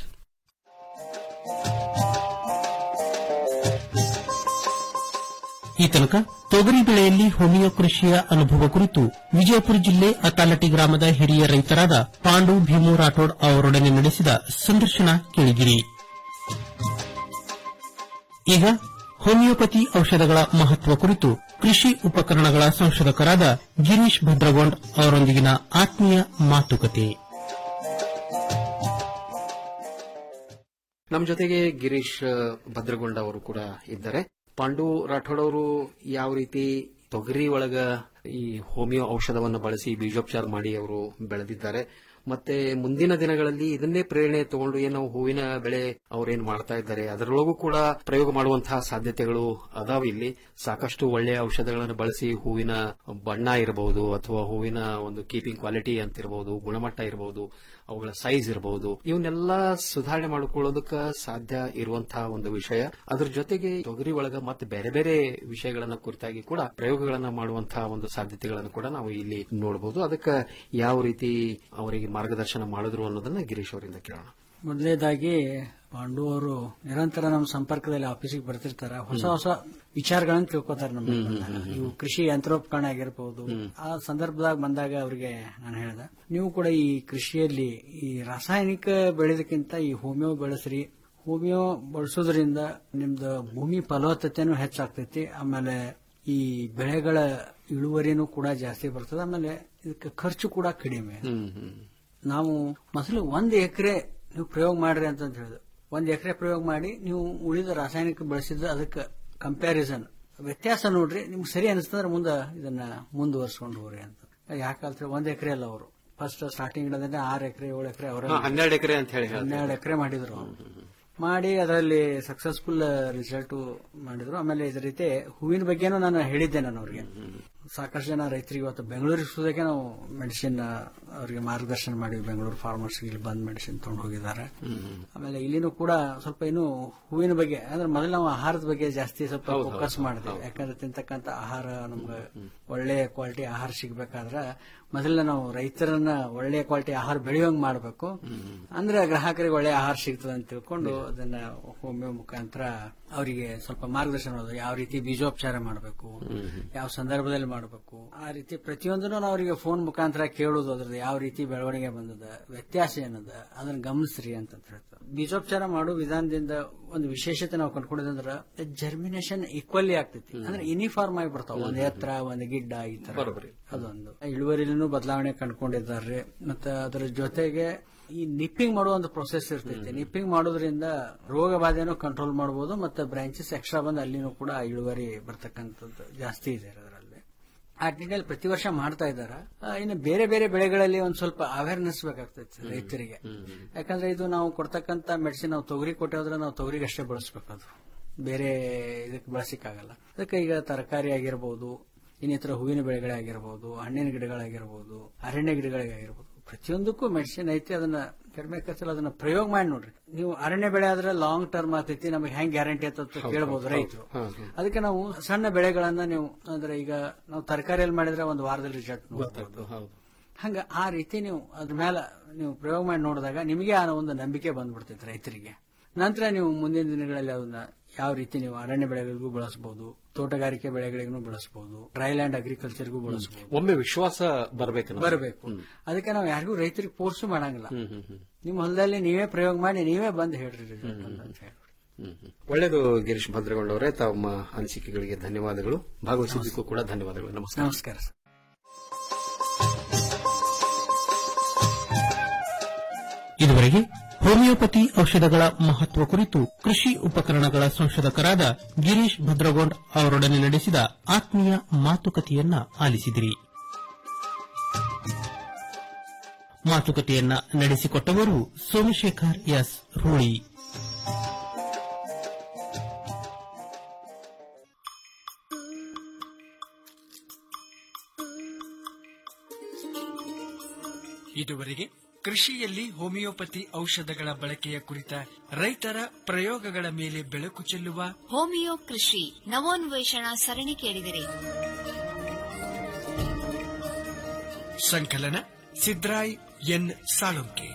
ಈ ತನಕ ತೊಗರಿ ಬೆಳೆಯಲ್ಲಿ ಹೋಮಿಯೋ ಕೃಷಿಯ ಅನುಭವ ಕುರಿತು ವಿಜಯಪುರ ಜಿಲ್ಲೆ ಅತಾಲಟಿ ಗ್ರಾಮದ ಹಿರಿಯ ರೈತರಾದ ಪಾಂಡು ಭೀಮು ರಾಠೋಡ್ ಅವರೊಡನೆ ನಡೆಸಿದ ಸಂದರ್ಶನ ಕೇಳಿದಿರಿ ಈಗ ಹೋಮಿಯೋಪತಿ ಔಷಧಗಳ ಮಹತ್ವ ಕುರಿತು ಕೃಷಿ ಉಪಕರಣಗಳ ಸಂಶೋಧಕರಾದ ಗಿರೀಶ್ ಭದ್ರಗೊಂಡ್ ಅವರೊಂದಿಗಿನ ಆತ್ಮೀಯ ಮಾತುಕತೆ
ನಮ್ಮ ಜೊತೆಗೆ ಗಿರೀಶ್ ಭದ್ರಗೊಂಡ ಅವರು ಕೂಡ ಇದ್ದಾರೆ ಪಾಂಡು ರಾಠೋಡ್ ಅವರು ಯಾವ ರೀತಿ ತೊಗರಿ ಒಳಗ ಈ ಹೋಮಿಯೋ ಔಷಧವನ್ನು ಬಳಸಿ ಬೀಜೋಪಚಾರ ಮಾಡಿ ಅವರು ಬೆಳೆದಿದ್ದಾರೆ ಮತ್ತೆ ಮುಂದಿನ ದಿನಗಳಲ್ಲಿ ಇದನ್ನೇ ಪ್ರೇರಣೆ ತಗೊಂಡು ಏನು ಹೂವಿನ ಬೆಳೆ ಅವರೇನು ಮಾಡ್ತಾ ಇದ್ದಾರೆ ಅದರೊಳಗೂ ಕೂಡ ಪ್ರಯೋಗ ಮಾಡುವಂತಹ ಸಾಧ್ಯತೆಗಳು ಅದಾವ ಇಲ್ಲಿ ಸಾಕಷ್ಟು ಒಳ್ಳೆಯ ಔಷಧಗಳನ್ನು ಬಳಸಿ ಹೂವಿನ ಬಣ್ಣ ಇರಬಹುದು ಅಥವಾ ಹೂವಿನ ಒಂದು ಕೀಪಿಂಗ್ ಕ್ವಾಲಿಟಿ ಅಂತ ಇರಬಹುದು ಗುಣಮಟ್ಟ ಇರಬಹುದು ಅವುಗಳ ಸೈಜ್ ಇರಬಹುದು ಇವನ್ನೆಲ್ಲ ಸುಧಾರಣೆ ಮಾಡಿಕೊಳ್ಳೋದಕ್ಕೆ ಸಾಧ್ಯ ಇರುವಂತಹ ಒಂದು ವಿಷಯ ಅದ್ರ ಜೊತೆಗೆ ತೊಗರಿ ಒಳಗ ಮತ್ತೆ ಬೇರೆ ಬೇರೆ ವಿಷಯಗಳನ್ನ ಕುರಿತಾಗಿ ಕೂಡ ಪ್ರಯೋಗಗಳನ್ನ ಮಾಡುವಂತಹ ಒಂದು ಸಾಧ್ಯತೆಗಳನ್ನು ಕೂಡ ನಾವು ಇಲ್ಲಿ ನೋಡಬಹುದು ಅದಕ್ಕೆ ಯಾವ ರೀತಿ ಅವರಿಗೆ ಮಾರ್ಗದರ್ಶನ ಮಾಡಿದ್ರು ಅನ್ನೋದನ್ನ ಗಿರೀಶ್ ಅವರಿಂದ ಕೇಳೋಣ
ಮೊದಲನೇದಾಗಿ ಪಾಂಡು ಅವರು ನಿರಂತರ ನಮ್ಮ ಸಂಪರ್ಕದಲ್ಲಿ ಆಫೀಸಿಗೆ ಬರ್ತಿರ್ತಾರ ಹೊಸ ಹೊಸ ವಿಚಾರಗಳನ್ನ ತಿಳ್ಕೊತಾರೆ ನಮ್ಮ ಇವು ಕೃಷಿ ಯಂತ್ರೋಪಕರಣ ಆಗಿರ್ಬೋದು ಆ ಸಂದರ್ಭದಾಗ ಬಂದಾಗ ಅವರಿಗೆ ನಾನು ಹೇಳ್ದೆ ನೀವು ಕೂಡ ಈ ಕೃಷಿಯಲ್ಲಿ ಈ ರಾಸಾಯನಿಕ ಬೆಳೆದಕ್ಕಿಂತ ಈ ಹೋಮಿಯೋ ಬೆಳೆಸ್ರಿ ಹೋಮಿಯೋ ಬಳಸೋದ್ರಿಂದ ನಿಮ್ದು ಭೂಮಿ ಫಲವತ್ತತೆನೂ ಹೆಚ್ಚಾಗ್ತೈತಿ ಆಮೇಲೆ ಈ ಬೆಳೆಗಳ ಇಳುವರಿನೂ ಕೂಡ ಜಾಸ್ತಿ ಬರ್ತದೆ ಆಮೇಲೆ ಇದಕ್ಕೆ ಖರ್ಚು ಕೂಡ ಕಡಿಮೆ ನಾವು ಮೊದಲು ಒಂದು ಎಕರೆ ನೀವು ಪ್ರಯೋಗ ಮಾಡ್ರಿ ಅಂತ ಹೇಳಿದ್ರು ಒಂದ್ ಎಕರೆ ಪ್ರಯೋಗ ಮಾಡಿ ನೀವು ಉಳಿದ ರಾಸಾಯನಿಕ ಬಳಸಿದ್ರೆ ಅದಕ್ಕೆ ಕಂಪ್ಯಾರಿಸನ್ ವ್ಯತ್ಯಾಸ ನೋಡ್ರಿ ನಿಮ್ಗೆ ಸರಿ ಅನಿಸ್ತಂದ್ರೆ ಮುಂದೆ ಇದನ್ನ ಮುಂದುವರ್ಸ್ಕೊಂಡು ಹೋಗ್ರಿ ಅಂತ ಯಾಕಂದ್ರೆ ಒಂದ್ ಎಕರೆ ಅಲ್ಲ ಅವರು ಫಸ್ಟ್ ಸ್ಟಾರ್ಟಿಂಗ್ ಇಡೋದ್ರೆ ಆರು ಎಕರೆ ಏಳು ಎಕರೆ ಅವರ
ಹಾ, ಹನ್ನೆರಡು ಎಕರೆ ಅಂತ ಹೇಳಿ ಹೇಳ್ತಾರೆ.
ಹನ್ನೆರಡು ಎಕರೆ ಮಾಡಿದ್ರು ಮಾಡಿ ಅದರಲ್ಲಿ ಸಕ್ಸಸ್ಫುಲ್ ರಿಸಲ್ಟ್ ಮಾಡಿದ್ರು ಆಮೇಲೆ ಇದೇ ರೀತಿ ಹೂವಿನ ಬಗ್ಗೆನೂ ನಾನು ಹೇಳಿದ್ದೆ ನಾನು ಅವ್ರಿಗೆ ಸಾಕಷ್ಟು ಜನ ರೈತರಿಗೆ ಇವತ್ತು ಬೆಂಗಳೂರಿಗೆ ಸುದಕ್ಕೆ ನಾವು ಮೆಡಿಸಿನ್ ಅವರಿಗೆ ಮಾರ್ಗದರ್ಶನ ಮಾಡಿ ಬೆಂಗಳೂರು ಫಾರ್ಮರ್ಸ್ ಇಲ್ಲಿ ಬಂದ್ ಮೆಡಿಸಿನ್ ತಗೊಂಡು ಹೋಗಿದ್ದಾರೆ ಆಮೇಲೆ ಇಲ್ಲಿನೂ ಕೂಡ ಸ್ವಲ್ಪ ಇನ್ನು ಹೂವಿನ ಬಗ್ಗೆ ಅಂದ್ರೆ ಮೊದಲು ನಾವು ಆಹಾರದ ಬಗ್ಗೆ ಜಾಸ್ತಿ ಸ್ವಲ್ಪ
ಹೌದು,
ಫೋಕಸ್
ಹೌದು,
ಮಾಡಿದ್ವಿ
ಹೌದು.
ಯಾಕಂದ್ರೆ ತಿಂತಕ್ಕಂತ ಆಹಾರ ನಮ್ಗೆ ಒಳ್ಳೆ ಕ್ವಾಲಿಟಿ ಆಹಾರ ಸಿಗ್ಬೇಕಾದ್ರೆ ಮೊದಲ ನಾವು ರೈತರನ್ನ ಒಳ್ಳೆ ಕ್ವಾಲಿಟಿ ಆಹಾರ ಬೆಳೆಯೋಂಗ್ ಮಾಡಬೇಕು ಅಂದ್ರೆ ಗ್ರಾಹಕರಿಗೆ ಒಳ್ಳೆ ಆಹಾರ ಸಿಗ್ತದೆ ಅಂತ ತಿಳ್ಕೊಂಡು ಅದನ್ನ ಹೋಮಿಯೋ ಮುಖಾಂತರ ಅವರಿಗೆ ಸ್ವಲ್ಪ ಮಾರ್ಗದರ್ಶನ ಮಾಡೋದು ಯಾವ ರೀತಿ ಬೀಜೋಪಚಾರ ಮಾಡಬೇಕು ಯಾವ ಸಂದರ್ಭದಲ್ಲಿ ಮಾಡಬೇಕು ಆ ರೀತಿ ಪ್ರತಿಯೊಂದನ್ನು ನಾವು ಅವರಿಗೆ ಫೋನ್ ಮುಖಾಂತರ ಕೇಳೋದು ಅದ್ರದ್ದು ಯಾವ ರೀತಿ ಬೆಳವಣಿಗೆ ಬಂದದ ವ್ಯತ್ಯಾಸ ಏನದ ಅದನ್ನ ಗಮನಿಸ್ರಿ ಅಂತ ಹೇಳ್ತಾರೆ ಬೀಜೋಪಚಾರ ಮಾಡೋ ವಿಧಾನದಿಂದ ಒಂದು ವಿಶೇಷತೆ ನಾವು ಕಂಡುಕೊಂಡಿದಂದ್ರ ಜರ್ಮಿನೇಷನ್ ಈಕ್ವಲಿ ಆಗ್ತೈತಿ ಅಂದ್ರೆ ಯೂನಿಫಾರ್ಮ್ ಆಗಿ ಬರ್ತಾವ ಒಂದ್ ಎತ್ತರ ಒಂದ್ ಗಿಡ್ಡ ಈ ತರ
ಬರೋಬ್ಬರಿ.
ಅದೊಂದು ಇಳುವರಿಲೂ ಬದಲಾವಣೆ ಕಂಡುಕೊಂಡಿದ್ದಾರೆ ಮತ್ತೆ ಅದರ ಜೊತೆಗೆ ಈ ನಿಪ್ಪಿಂಗ್ ಮಾಡುವ ಒಂದು ಪ್ರೊಸೆಸ್ ಇರ್ತೈತೆ ನಿಪ್ಪಿಂಗ್ ಮಾಡೋದ್ರಿಂದ ರೋಗ ಬಾಧೆನೂ ಕಂಟ್ರೋಲ್ ಮಾಡಬಹುದು ಮತ್ತೆ ಬ್ರಾಂಚಸ್ ಎಕ್ಸ್ಟ್ರಾ ಬಂದು ಅಲ್ಲಿನೂ ಕೂಡ ಇಳುವರಿ ಬರ್ತಕ್ಕಂಥದ್ದು ಜಾಸ್ತಿ ಇದೆ ಅದರಲ್ಲಿ ಆ ನಿಟ್ಟಿನಲ್ಲಿ ಪ್ರತಿ ವರ್ಷ ಮಾಡ್ತಾ ಇದ್ದಾರೆ ಇನ್ನು ಬೇರೆ ಬೇರೆ ಬೆಳೆಗಳಲ್ಲಿ ಒಂದ್ ಸ್ವಲ್ಪ ಅವೇರ್ನೆಸ್ ಬೇಕಾಗ್ತೈತೆ ರೈತರಿಗೆ ಯಾಕಂದ್ರೆ ಇದು ನಾವು ಕೊಡ್ತಕ್ಕಂತ ಮೆಡಿಸಿನ್ ನಾವು ತೊಗರಿ ಕೊಟ್ಟೋದ್ರೆ ನಾವು ತೊಗರಿಗೆ ಅಷ್ಟೇ ಬಳಸ್ಬೇಕು ಅದು ಬೇರೆ ಇದಕ್ಕೆ ಬಳಸಿಕ್ಕಾಗಲ್ಲ ಅದಕ್ಕೆ ಈಗ ತರಕಾರಿ ಆಗಿರ್ಬೋದು ಇನ್ನಿತರ ಹೂವಿನ ಬೆಳೆಗಳೇ ಆಗಿರ್ಬೋದು ಹಣ್ಣಿನ ಗಿಡಗಳಾಗಿರ್ಬೋದು ಅರಣ್ಯ ಗಿಡಗಳಿಗಾಗಿರ್ಬೋದು ಪ್ರತಿಯೊಂದಕ್ಕೂ ಮೆಡಿಸಿನ್ ಐತಿ ಅದನ್ನ ಕಡಿಮೆ ಖರ್ಚಲ್ಲಿ ಅದನ್ನ ಪ್ರಯೋಗ ಮಾಡಿ ನೋಡ್ರಿ ನೀವು ಅರಣ್ಯ ಬೆಳೆ ಆದ್ರೆ ಲಾಂಗ್ ಟರ್ಮ್ ಆಗ್ತೈತಿ ನಮಗೆ ಹೆಂಗ್ ಗ್ಯಾರಂಟಿ ಅಂತ
ಹೌದು,
ಕೇಳಬಹುದು
ಹೌದು,
ರೈತರು
ಹೌದು, ಹೌದು.
ಅದಕ್ಕೆ ನಾವು ಸಣ್ಣ ಬೆಳೆಗಳನ್ನ ನೀವು ಅಂದ್ರೆ ಈಗ ನಾವು ತರಕಾರಿಯಲ್ಲಿ ಮಾಡಿದ್ರೆ ಒಂದು ವಾರದಲ್ಲಿ ರಿಸಲ್ಟ್
ಗೊತ್ತಾಗ್ತದೆ ಹೌದು
ಹಂಗ ಆ ರೀತಿ ನೀವು ಅದ್ರ ಮೇಲೆ ನೀವು ಪ್ರಯೋಗ ಮಾಡಿ ನೋಡಿದಾಗ ನಿಮಗೆ ಆ ಒಂದು ನಂಬಿಕೆ ಬಂದ್ಬಿಡ್ತೈತೆ ರೈತರಿಗೆ ನಂತರ ನೀವು ಮುಂದಿನ ದಿನಗಳಲ್ಲಿ ಅದನ್ನ ಯಾವ ರೀತಿ ನೀವು ಅರಣ್ಯ ಬೆಳೆಗಳಿಗೂ ಬಳಸಬಹುದು ತೋಟಗಾರಿಕೆ ಬೆಳೆಗಳಿಗೂ ಬಳಸಬಹುದು ಡ್ರೈಲ್ಯಾಂಡ್ ಅಗ್ರಿಕಲ್ಚರ್ಗೂ ಬಳಸಬಹುದು
ಒಮ್ಮೆ ವಿಶ್ವಾಸ ಬರಬೇಕು
ಬರಬೇಕು ಅದಕ್ಕೆ ನಾವು ಯಾರಿಗೂ ರೈತರಿಗೆ ಫೋರ್ಸ್ ಮಾಡಂಗಿಲ್ಲ ನಿಮ್ಮ ಹೊಲದಲ್ಲಿ ನೀವೇ ಪ್ರಯೋಗ ಮಾಡಿ ನೀವೇ ಬಂದು ಹೇಳ್ರಿ ರಿಸಲ್ಟ್ ಅಂತ ಹೇಳಿ
ಒಳ್ಳೆಯದು ಗಿರೀಶ್ ಭದ್ರಗೊಂಡವರೇ ತಮ್ಮ ಅನಿಸಿಕೆಗಳಿಗೆ ಧನ್ಯವಾದಗಳು ಭಾಗವಹಿಸಿದ್ದಕ್ಕೂ ಕೂಡ ಧನ್ಯವಾದಗಳು ನಮಸ್ಕಾರ
ನಮಸ್ಕಾರ ಸರ್
ಇದುವರೆಗೆ ಹೋಮಿಯೋಪತಿ ಔಷಧಗಳ ಮಹತ್ವ ಕುರಿತು ಕೃಷಿ ಉಪಕರಣಗಳ ಸಂಶೋಧಕರಾದ ಗಿರೀಶ್ ಭದ್ರಗೊಂಡ್ ಅವರೊಡನೆ ನಡೆಸಿದ ಆತ್ಮೀಯ ಮಾತುಕತೆಯನ್ನ ಆಲಿಸಿದಿರಿ ಮಾತುಕತೆಯನ್ನ ನಡೆಸಿಕೊಟ್ಟವರು ಸೋಮಶೇಖರ್ ಎಸ್ ರೂಳಿ
ಇದುವರೆಗೆ ಕೃಷಿಯಲ್ಲಿ ಹೋಮಿಯೋಪತಿ ಔಷಧಗಳ ಬಳಕೆಯ ಕುರಿತ ರೈತರ ಪ್ರಯೋಗಗಳ ಮೇಲೆ ಬೆಳಕು ಚೆಲ್ಲುವ
ಹೋಮಿಯೋ ಕೃಷಿ ನವೋನ್ವೇಷಣಾ ಸರಣಿ ಕೇಳಿದಿರಿ
ಸಂಕಲನ ಸಿದ್ರಾಯ್ ಎನ್ ಸಾಳುಂಕೆ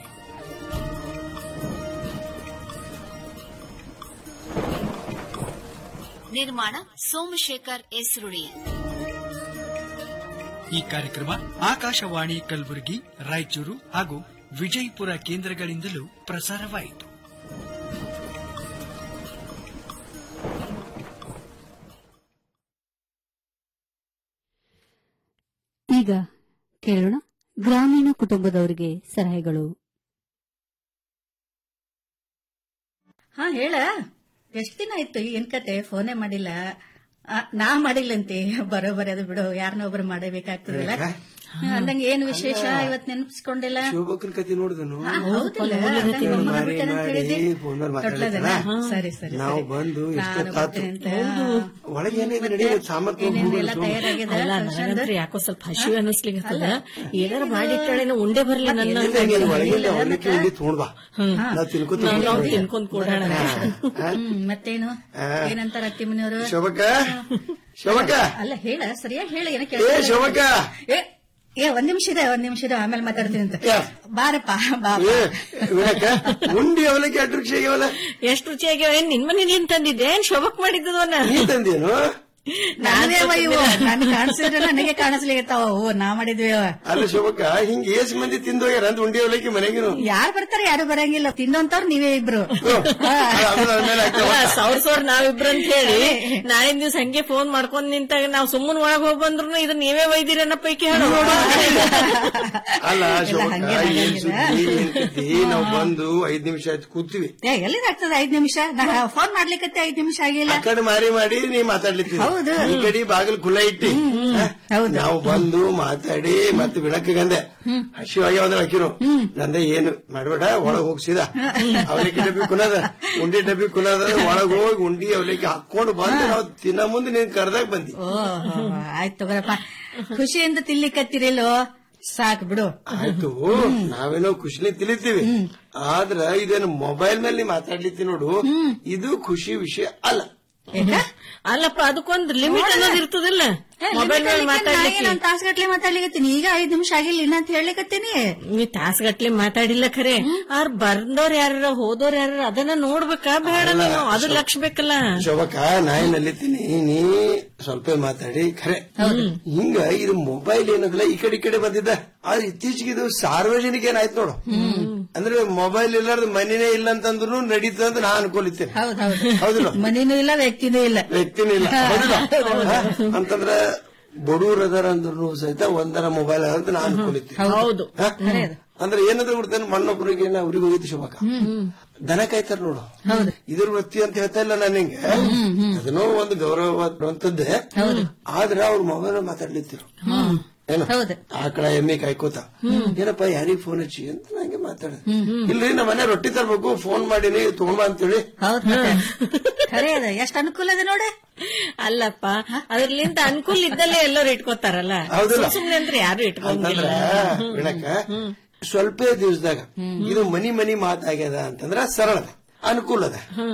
ನಿರ್ಮಾಣ ಸೋಮಶೇಖರ್ ಎಸ್ ರುಳಿ
ಈ ಕಾರ್ಯಕ್ರಮ ಆಕಾಶವಾಣಿ ಕಲಬುರಗಿ ರಾಯಚೂರು ಹಾಗೂ ವಿಜಯಪುರ ಕೇಂದ್ರಗಳಿಂದಲೂ ಪ್ರಸಾರವಾಯಿತು
ಈಗ ಕೇಳೋಣ ಗ್ರಾಮೀಣ ಕುಟುಂಬದವರಿಗೆ ಸಲಹೆಗಳು
ಹಾ ಹೇಳ ಎಷ್ಟ್ ದಿನ ಆಯ್ತು ಏನ್ ಕತೆ ಫೋನೇ ಮಾಡಿಲ್ಲ ಆ, ನಾ ಮಾಡಿಲ್ಲಂತೆ ಬರೋಬರಿ ಅದು ಬಿಡು ಯಾರನ್ನ ಒಬ್ರು ಮಾಡಬೇಕಾಗ್ತದಲ್ಲ ಅಂದಂಗ ಏನ್ ವಿಶೇಷ ಇವತ್ ನೆನಪಿಸ್ಕೊಂಡಿಲ್ಲ
ಶಿವಭಕ್ರ ಕತೆ ನೋಡಿದನು
ಹಾ, ಹೌದಲ್ಲ? ಅಂದಂಗ
ಫೋನ್
ಒಮ್ಮೆ
ಮಾಡಿ
ಬರ್ಬಿಟ್ಟೆ ಅಂತ
ಮಾಡಿ
ಹೇಳಿದ್ದೆ.
ಫೋನ್ ಮಾಡಿ
ತೊಟ್ಲದಲ್ಲ?
ಮಾತಾಡ್ತಾರ
ಸರಿ ಸರಿ
ನಾವು
ಸರಿ.
ಬಂದು
ನಾನು
ಎಷ್ಟೊತ್ತಾತು
ಬರ್ತೀನಿ ಅಂತ.
ಒಳಗೆ ಏನಿದೆ ನಡಿ ಸಾಮರ್ಥ್ಯ
ಏನೇನೆಲ್ಲ ತಯಾರಾಗಿದೆ
ಅಲ್ಲ
ಫಂಕ್ಷನ್ದು?
ನನಗಂತೂ ಯಾಕೋ ಸ್ವಲ್ಪ ಹಸಿವೆ ಅನ್ನಿಸ್ಲಿಕ್ಕತ್ತದ
ಅಲ್ಲ.
ಏನಾರ ಮಾಡಿಟ್ಟಾಳೇನೋ ಉಂಡೆ ಬರ್ಲಿ ನನ್ನ
ಇಲ್ಲ, ನೀನು ಒಳಗಿಂದ ಅವಲಕ್ಕಿ ಉಂಡಿ ತಗೊಂಡ್ ಬಾ ನಾವು ತಿನ್ಕೋತ
ನಾವು- ನಾವು ತಿನ್ಕೊಂಡ್ ಕೊಡೋಣ
ಹ್ಮ್ ಮತ್ತೇನು ಏನಂತಾರ ಅತ್ತಿ ಮನೆಯವರು
ಶೋಭಕ್ಕ ಶೋಭಕ್ಕ
ಅಲ್ಲ ಹೇಳ ಸರಿಯಾಗಿ ಹೇಳ ಏನ
ಏ ಶೋಭಕ್ಕ
ಏ ಏ ಒಂದ್ ನಿಮಿಷ ಇದೆ ಒಂದ್ ನಿಮಿಷ ಇದೆ ಆಮೇಲೆ ಮಾತಾಡ್ತೀನಿ ಅಂತ ಬಾರಪ್ಪ ಬಾ
ಏ ವಿನಾಯಕ ಉಂಡಿ ಅವಲಕ್ಕಿ ಅಟ್ಟು ರುಚಿ ಆಗ್ಯಾವಲ್ಲ
ಎಷ್ಟು ರುಚಿಯಾಗ್ಯಾವ ಏನ್ ನಿನ್ ಮನೆ ನೀನ್ ತಂದಿದ್ದೆ ಏನ್ ಶೋಭಕ್ ಮಾಡಿದ್ದವನ್ನ
ನೀ ತಂದೇನು
ನಾವೇ ಇವು ನನ್ ಕಾಣಿಸಿದ್ರೆ ನನಗೆ ಕಾಣಿಸ್ಲಿಕತ್ತಾವ ಓ ನಾ ಮಾಡಿದ್ವಿ ಅವ.
ಅಲ್ಲ ಶೋಭಕ್ಕ ಹಿಂಗ್ ಏಸ್ ಮಂದಿ ತಿಂದು ಹೋಗ್ಯಾರ ಅಂತ ಉಂಡಿ ಅವಲಕ್ಕಿ ಮನೆಗಿನು
ಯಾರು ಬರ್ತಾರೆ ಯಾರು ಬರಂಗಿಲ್ಲ ತಿನ್ನೋಂತವ್ರು ನೀವೇ ಇಬ್ರು ಹಾ.
ಸಾವಿರ ಸಾವಿರ ನಾವಿಬ್ರು ಅಂತ ಹೇಳಿ ನಾಳಿನ ದಿವ್ಸ ಹಂಗೆ ಫೋನ್ ಮಾಡ್ಕೊಂಡ್ ನಿಂತಾಗ ನಾವ್ ಸುಮ್ಮನ್ ಒಳಗ್ ಹೋಗ್ ಬಂದ್ರು ಇದು ನೀವೇ ಒಯ್ದಿರನ್ನ ಪೈಕಿ ಹೇಳು
ಅಲ್ಲ
ಎಲ್ಲ
ಶೋಭಕ್ಕ
ಹಂಗೆ
ಏನ್
ನಡೆಯಂಗಿಲ್ಲ.
ಸುದ್ದಿ ಏನ್ ಕತಿ ನಾವು ಬಂದು ಐದ್ ನಿಮಿಷ ಆಯ್ತು ಕೂತೀವಿ
ಏ ಎಲ್ಲಿದಾಗ್ತದೆ ಐದ್ ನಿಮಿಷ ನಾ ಫೋನ್ ಮಾಡ್ಲಿಕ್ಕೆ ಐದ್ ನಿಮಿಷ ಆಗಿಲ್ಲ
ಆ ಕಡೆ ಮಾರಿ ಮಾಡಿ ನೀ ಮಾತಾಡ್ಲಿತ್ತೀವಿ
ಹೌದು ಹೌದು.
ಈ ಕಡೆ ಬಾಗಿಲು ಖುಲ್ಲ ಇಟ್ಟಿ ಹ? ನಾವು ಬಂದು ಮಾತಾಡಿ ಮತ್ತೆ ಬಿಡಕ್ಕಂದೆ ಹಸಿವಾಗಿ ಅಂದ್ರೆ ಹಾಕಿರು ನಂದೆ ಏನು ಮಾಡ್ಬೇಡ ಒಳಗ್ ಹೋಗ್ಸಿದ ಅವಲಿಕ್ಕೆ ಡಬ್ಬಿ ಕುನದ ಉಂಡಿ ಡಬ್ಬಿ ಕುನದ ಒಳಗ್ ಹೋಗಿ ಉಂಡಿ ಅವಲಿಕ್ಕೆ ಹಾಕೊಂಡು ಬಂದು ನಾವು ತಿನ್ನ ಮುಂದೆ ನೀನ್ ಕರ್ದಾಗ ಬಂದಿ
ಓ ಆಯ್ತು ತಗೋರಪ್ಪ ಖುಷಿಯಿಂದ ತಿನ್ಲಿಕ್ಕತ್ತಿರಲ್ಲೋ ಸಾಕ್ ಬಿಡು
ಆಯ್ತು ನಾವೇನೋ ಖುಷಿಲಿ ತಿಳಿತೀವಿ ಆದ್ರ ಇದೇನು ಮೊಬೈಲ್ ನಲ್ಲಿ ಮಾತಾಡ್ಲಿತ್ತಿ ನೋಡು ಇದು ಖುಷಿ ವಿಷಯ ಅಲ್ಲ
ಅಲ್ಲಪ್ಪ ಅದಕ್ಕೊಂದು ಲಿಮಿಟ್ ಅನ್ನೋದು ಇರ್ತದಿಲ್ಲ ಮೊಬೈಲ್ ಮೇಲೆ ಮಾತಾಡ್ಲಿಕ್ಕೆ
ನಾನು ತಾಸ್ಗಟ್ಲೆ ಮಾತಾಡ್ಲಿಕತ್ತೀನಿ ಈಗ ಐದ್ ನಿಮಿಷ ಆಗಿಲ್ಲ ಇನ್ನ ಅಂತ ಹೇಳಲಿಕತ್ತೀನಿ
ನೀ ತಾಸ್ಗಟ್ಲೆ ಮಾತಾಡಿಲ್ಲ ಖರೆ ಅವ್ರ ಬಂದವ್ರ ಯಾರ ಹೋದವ್ರ ಯಾರ ಅದನ್ನ ನೋಡ್ಬೇಕಾ ಬೇಡ ನೀನು ಅದು ಲಕ್ಷ ಬೇಕಲ್ಲ
ಶೋಭಕ್ಕ ನಾ ಏನ್ ನೀ ಸ್ವಲ್ಪ ಮಾತಾಡಿ ಖರೆ ಹಿಂಗ ಇದು ಮೊಬೈಲ್ ಏನದಲ್ಲ ಈ ಕಡೆ ಈ ಕಡೆ ಬಂದಿದ್ದ ಆದ್ರೆ ಇತ್ತೀಚೆಗೆ ಇದು ಸಾರ್ವಜನಿಕ ಏನಾಯ್ತು ನೋಡು ಅಂದ್ರೆ ಮೊಬೈಲ್ ಇಲ್ಲಾರ್ದ ಮನೇನೇ ಇಲ್ಲ ಅಂತಂದ್ರು ನಡೀತದ ಅಂತ ನಾ ಅನ್ಕೊಲಿತ್ತೇನೆ ಹೌದಿಲ್ಲ
ಮನೇನೂ ಇಲ್ಲ ವ್ಯಕ್ತಿನೂ ಇಲ್ಲ
ವ್ಯಕ್ತಿನೂ ಇಲ್ಲ ಹೌದಿಲ್ಲ ಹಾ? ಅಂತಂದ್ರ ಬಡೂರ್ ಅದಾರ ಅಂದ್ರು ಸಹಿತ ಒಂದರ ಮೊಬೈಲ್ ಅಂತ ನಾ ಅನ್ಕೊಲಿತ್ತೇನೆ
ಹೌದು
ಹಾ? ಅಂದ್ರೆ ಏನಾದ್ರು ಬಿಡ್ತಾನೆ ಮಣ್ಣೊಬ್ರಿಗೆ ಅವ್ರಿಗೆ ಹೋಗಿತ್ತು ಶೋಭಕ್ಕ ದನ ಕಾಯ್ತಾರ ನೋಡು ಇದ್ರ ವೃತ್ತಿ ಅಂತ ಹೇಳ್ತಾ ಇಲ್ಲ ನಾನು ಹಿಂಗೆ ಅದನ್ನೋ ಒಂದು ಗೌರವವಾದಂತದ್ದೇ ಆದ್ರೆ ಅವ್ರ ಮೊಬೈಲ್ ಮಾತಾಡ್ಲಿತ್ತಿರು ಏನು ಆಕಳ ಎಮ್ಮೆ ಕಾಯ್ಕೋತ ಏನಪ್ಪ ಯಾರಿಗ್ ಫೋನ್ ಹಚ್ಚಿ ಅಂತ ನಂಗೆ ಮಾತಾಡ ಇಲ್ರಿ ನಮ್ಮ ಮನೆ ರೊಟ್ಟಿ ತರ್ಬೇಕು ಫೋನ್ ಮಾಡೀನಿ ತಗೊಂಬ ಅಂತೇಳಿ
ಹೌದ್ ಖರೆ ಅದ ಎಷ್ಟ್ ಅನುಕೂಲ ಅದ ನೋಡ
ಅಲ್ಲಪ್ಪ ಅದ್ರಲಿಂದ ಅನುಕೂಲ ಇದ್ದಲ್ಲೇ ಎಲ್ಲರೂ ಇಟ್ಕೋತಾರಲ್ಲ
ಹೌದಲ್ಲ?
ಸುಮ್ ಸುಮ್ನೆ ಅಂದ್ರೆ ಯಾರು ಇಟ್ಕೊಂಗಿಲ್ಲ
ಅಂತಂದ್ರ ಬಿಡಕ ಸ್ವಲ್ಪ ದಿವಸದಾಗ ಇದು ಮನಿ ಮನಿ ಮಾತಾಗ್ಯದ ಅಂತಂದ್ರ ಸರಳದ ಅನುಕೂಲದ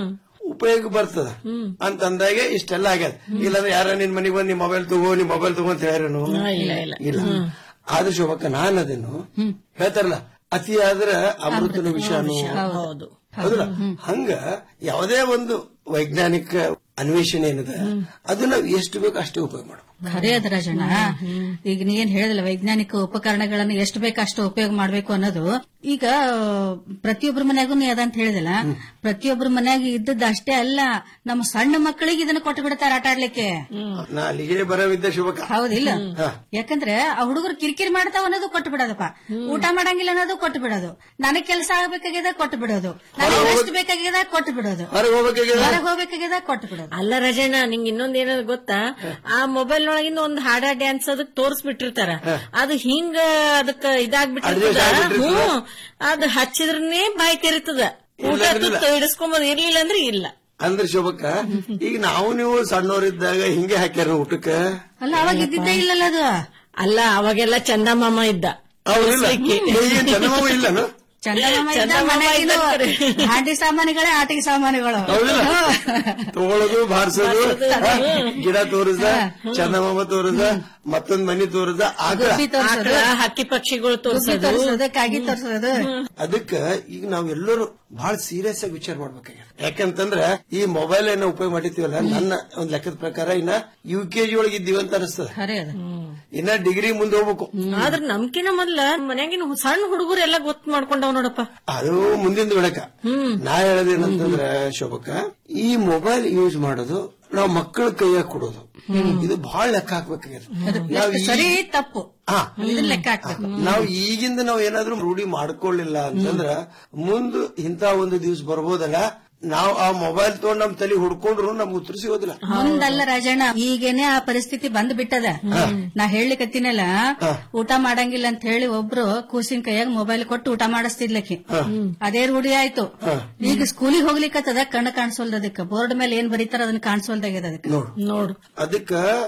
ಉಪಯೋಗ ಬರ್ತದ ಅಂತಂದಾಗೆ ಇಷ್ಟೆಲ್ಲ ಆಗ್ಯದ ಇಲ್ಲಾಂದ್ರೆ ಯಾರ ನಿನ್ ಮನಿಗ್ ಬಂದ್ ನಿಮ್ ಮೊಬೈಲ್ ತಗೋ ನಿಮ್ ಮೊಬೈಲ್ ತಗೋ ಅಂತ ಹೇಳ್ಯಾರೇನು
ಇಲ್ಲ, ಇಲ್ಲ.
ಇಲ್ಲ ಆದ್ರೆ ಶೋಭಕ್ಕ ನಾನ್ ಅದೇನು ಹೇಳ್ತಾರಲ್ಲ ಅತಿ ಆದ್ರ ಅಮೃತನ ವಿಷಾನು
ಹೌದು
ಹೌದಲ್ಲ ಹಂಗ ಯಾವುದೇ ಒಂದು ವೈಜ್ಞಾನಿಕ ಅನ್ವೇಷಣೆ ಏನಿದೆ ಅದು ನಾವು ಎಷ್ಟು ಬೇಕು ಅಷ್ಟೇ ಉಪಯೋಗ ಮಾಡಬೇಕು
ಖರೆ ಅದ ರಾಜಣ್ಣ ಈಗ ನೀ ಏನ್ ಹೇಳಿದಲ್ಲ ವೈಜ್ಞಾನಿಕ ಉಪಕರಣಗಳನ್ನು ಎಷ್ಟು ಬೇಕು ಅಷ್ಟು ಉಪಯೋಗ ಮಾಡ್ಬೇಕು ಅನ್ನೋದು ಈಗ ಪ್ರತಿಯೊಬ್ಬರ ಮನ್ಯಾಗೂ ನೀ ಅದಂತ ಹೇಳಿದಲ್ಲ ಪ್ರತಿಯೊಬ್ಬರ ಮನ್ಯಾಗ ಇದ್ದದ್ದು ಅಷ್ಟೇ ಅಲ್ಲ ನಮ್ಮ ಸಣ್ಣ ಮಕ್ಕಳಿಗೆ ಇದನ್ನ ಕೊಟ್ಟು ಬಿಡ್ತಾರ ಆಟ ಆಡ್ಲಿಕ್ಕೆ
ನಾ ಅಲ್ಲಿಗೆ ಬರವಿದ್ದ ಶುಭಕ
ಹೌದಿಲ್ಲ
ಹಾ.
ಯಾಕಂದ್ರೆ ಆ ಹುಡುಗರು ಕಿರಿಕಿರಿ ಮಾಡ್ತಾವ ಅನ್ನೋದು ಕೊಟ್ಟು ಬಿಡೋದಪ್ಪ ಊಟ ಮಾಡಂಗಿಲ್ಲ ಅನ್ನೋದು ಕೊಟ್ಟು ಬಿಡೋದು ನನಗ್ ಕೆಲಸ ಆಗ್ಬೇಕಾಗ್ಯದ ಕೊಟ್ಟು ಬಿಡೋದು ನನಗೆ ರೆಸ್ಟ್ ಬೇಕಾಗ್ಯದ ಕೊಟ್ಟು ಬಿಡೋದು
ಹೊರಗೆ ಹೋಗ್ಬೇಕಾಗ್ಯದ
ಹೊರಗೆ ಹೋಗ್ಬೇಕಾಗ್ಯದ ಕೊಟ್ಟು ಬಿಡೋದು
ಅಲ್ಲ ರಜಣ್ಣ ನಿಂಗ್ ಇನ್ನೊಂದ್ ಏನಾದ್ರು ಗೊತ್ತಾ ಆ ಮೊಬೈಲ್ ಒಳಗಿಂದ ಒಂದ್ ಹಾಡ ಡ್ಯಾನ್ಸ್ ಅದಕ್ ತೋರ್ಸ್ಬಿಟ್ಟಿರ್ತಾರ ಅದು ಹಿಂಗ ಅದಕ್ಕ ಇದಾಗ್ಬಿಟ್ಟಿರ್ತದ
Adjust ಆಗ್ಬಿಟ್ಟಿರ್ತದ.
ಹ್ಮ್ ಅದು ಹಚ್ಚಿದ್ರನೇ ಬಾಯಿ ತೆರಿತದ ಊಟ
ಇಲ್ಲಾಂದ್ರಿಲ್ಲ.
ತುತ್ತು ಇಡಿಸ್ಕೊಂಬದ್ ಇರ್ಲಿಲ್ಲ ಅಂದ್ರೆ ಇಲ್ಲ
ಅಂದ್ರೆ ಶೋಭಕ್ಕ ಈಗ ನಾವು ನೀವು ಸಣ್ಣವರಿದ್ದಾಗ ಹಿಂಗೆ ಹಾಕ್ಯಾರ ಊಟಕ್ಕೆ
ಅಲ್ಲ ಅವಾಗ ಇದ್ದಿದ್ದೇ ಇಲ್ಲಲ್ಲ ಅದು
ಅಲ್ಲ ಅವಾಗೆಲ್ಲ ಚಂದಮಾಮ ಇದ್ದ
ಹೌದಿಲ್ಲ
ತೋರ್ಸ್ಲಿಕ್ಕೆ.
ಈಗ ಚಂದಮಾಮ ಇಲ್ಲನು
ಚಂದಮಾಮ ಇದ್ದ
ಚಂದಮಾಮ
ಮನೆಗಿದು
ಇದ್ದಾರೆ.
ಆಟಿ ಸಾಮಾನುಗಳೇ ಆಟಿಕೆ ಸಾಮಾನುಗಳು
ಹೌದಿಲ್ಲ ತಗೊಳ್ಳೋದು ಬಾರ್ಸೋದು ಹಾ, ಗಿಡ ತೋರಿಸ ಚಂದಮಾಮ ತೋರಿಸ ಮತ್ತೊಂದ್ ಮನಿ ತೋರಿಸ ಆಗ
ಗುಬ್ಬಿ ತೋರ್ಸೋದು
ಆಕಳ, ಹಕ್ಕಿ ಪಕ್ಷಿಗಳು
ಗುಬ್ಬಿ
ತೋರ್ಸೋದು
ತೋರ್ಸೋದು ಕಾಗಿ ತೋರ್ಸೋದು
ಅದಕ್ಕ ಈಗ ನಾವ್ ಎಲ್ಲರೂ ಬಹಳ ಸೀರಿಯಸ್ ಆಗಿ ವಿಚಾರ ಮಾಡ್ಬೇಕಾಗ್ಯದ ಯಾಕಂತಂದ್ರ ಈ ಮೊಬೈಲ್ ಏನೋ ಉಪಯೋಗ ಮಾಡಿರ್ತೀವಲ್ಲ ನನ್ನ ಒಂದ್ ಲೆಕ್ಕದ ಪ್ರಕಾರ ಇನ್ನ ಯು ಕೆ ಜಿ ಒಳಗೆ ಇದ್ದೀವಿ ಅಂತ ಅನಿಸ್ತದ
ಖರೆ ಅದು
ಇನ್ನ ಡಿಗ್ರಿ ಮುಂದೆ ಹೋಗ್ಬೇಕು
ಆದ್ರ ನಮ್ಕಿನ ಮೊದ್ಲ ಮನ್ಯಾಗಿನ ಸಣ್ಣ ಹುಡುಗರು ಎಲ್ಲ ಗೊತ್ತು ಮಾಡ್ಕೊಂಡವ್ ನೋಡಪ್ಪ
ಅದು ಮುಂದಿನ ಬೆಳಕ ನಾ ಹೇಳೋದೇನಂತಂದ್ರ ಶೋಭಕ್ಕ ಈ ಮೊಬೈಲ್ ಯೂಸ್ ಮಾಡೋದು ನಾವು ಮಕ್ಕಳ ಕೈಯಾಗ ಕೊಡೋದು ಇದು ಬಹಳ ಲೆಕ್ಕ ಹಾಕ್ಬೇಕಾಗ್ಯದ ನಾವ್ ಈ-
ಸರಿ ತಪ್ಪು
ಹಾ.
ಇದನ್ನ ಲೆಕ್ಕ ಹಾಕ್ಬೇಕು
ನಾವು ಈಗಿಂದ ನಾವು ಏನಾದ್ರೂ ರೂಢಿ ಮಾಡ್ಕೊಳ್ಳಿಲ್ಲ ಅಂತಂದ್ರ ಮುಂದ್ ಇಂತ ಒಂದು ದಿವ್ಸ ಬರ್ಬೋದಲ್ಲ ನಾವು ಆ ಮೊಬೈಲ್ ತಗೊಂಡ್ ನಮ್ ತಲೆ ಹುಡ್ಕೊಂಡ್ರು ನಮ್ಗೆ ಉತ್ತರ ಸಿಗೋದಿಲ್ಲ
ಮುಂದಲ್ಲ ರಾಜಣ್ಣ ಈಗೇನೆ ಆ ಪರಿಸ್ಥಿತಿ ಬಂದ್ ಬಿಟ್ಟದ ನಾ ಹೇಳಲಿಕತ್ತೀನಲ್ಲ ಊಟ ಮಾಡಂಗಿಲ್ಲ ಅಂತ ಹೇಳಿ ಒಬ್ರು ಕೂಸಿನ ಕೈಯಾಗ ಮೊಬೈಲ್ ಕೊಟ್ಟು ಊಟ ಮಾಡಿಸ್ತಿದ್ಲಕ್ಕಿ ಅದೇ ರೂಢಿ ಆಯ್ತು ಈಗ ಸ್ಕೂಲಿಗೆ ಹೋಗ್ಲಿಕ್ಕತ್ತದ ಕಣ್ಣು ಕಾಣಿಸೋಲ್ದ ಅದಕ್ಕೆ ಬೋರ್ಡ್ ಮೇಲೆ ಏನ್ ಬರೀತಾರ ಅದನ್ನ ಕಾಣಿಸೋಲ್ದಾಗ್ಯದ ಅದಕ್ಕೆ
ನೋಡು
ನೋಡು
ಅದಕ್ಕ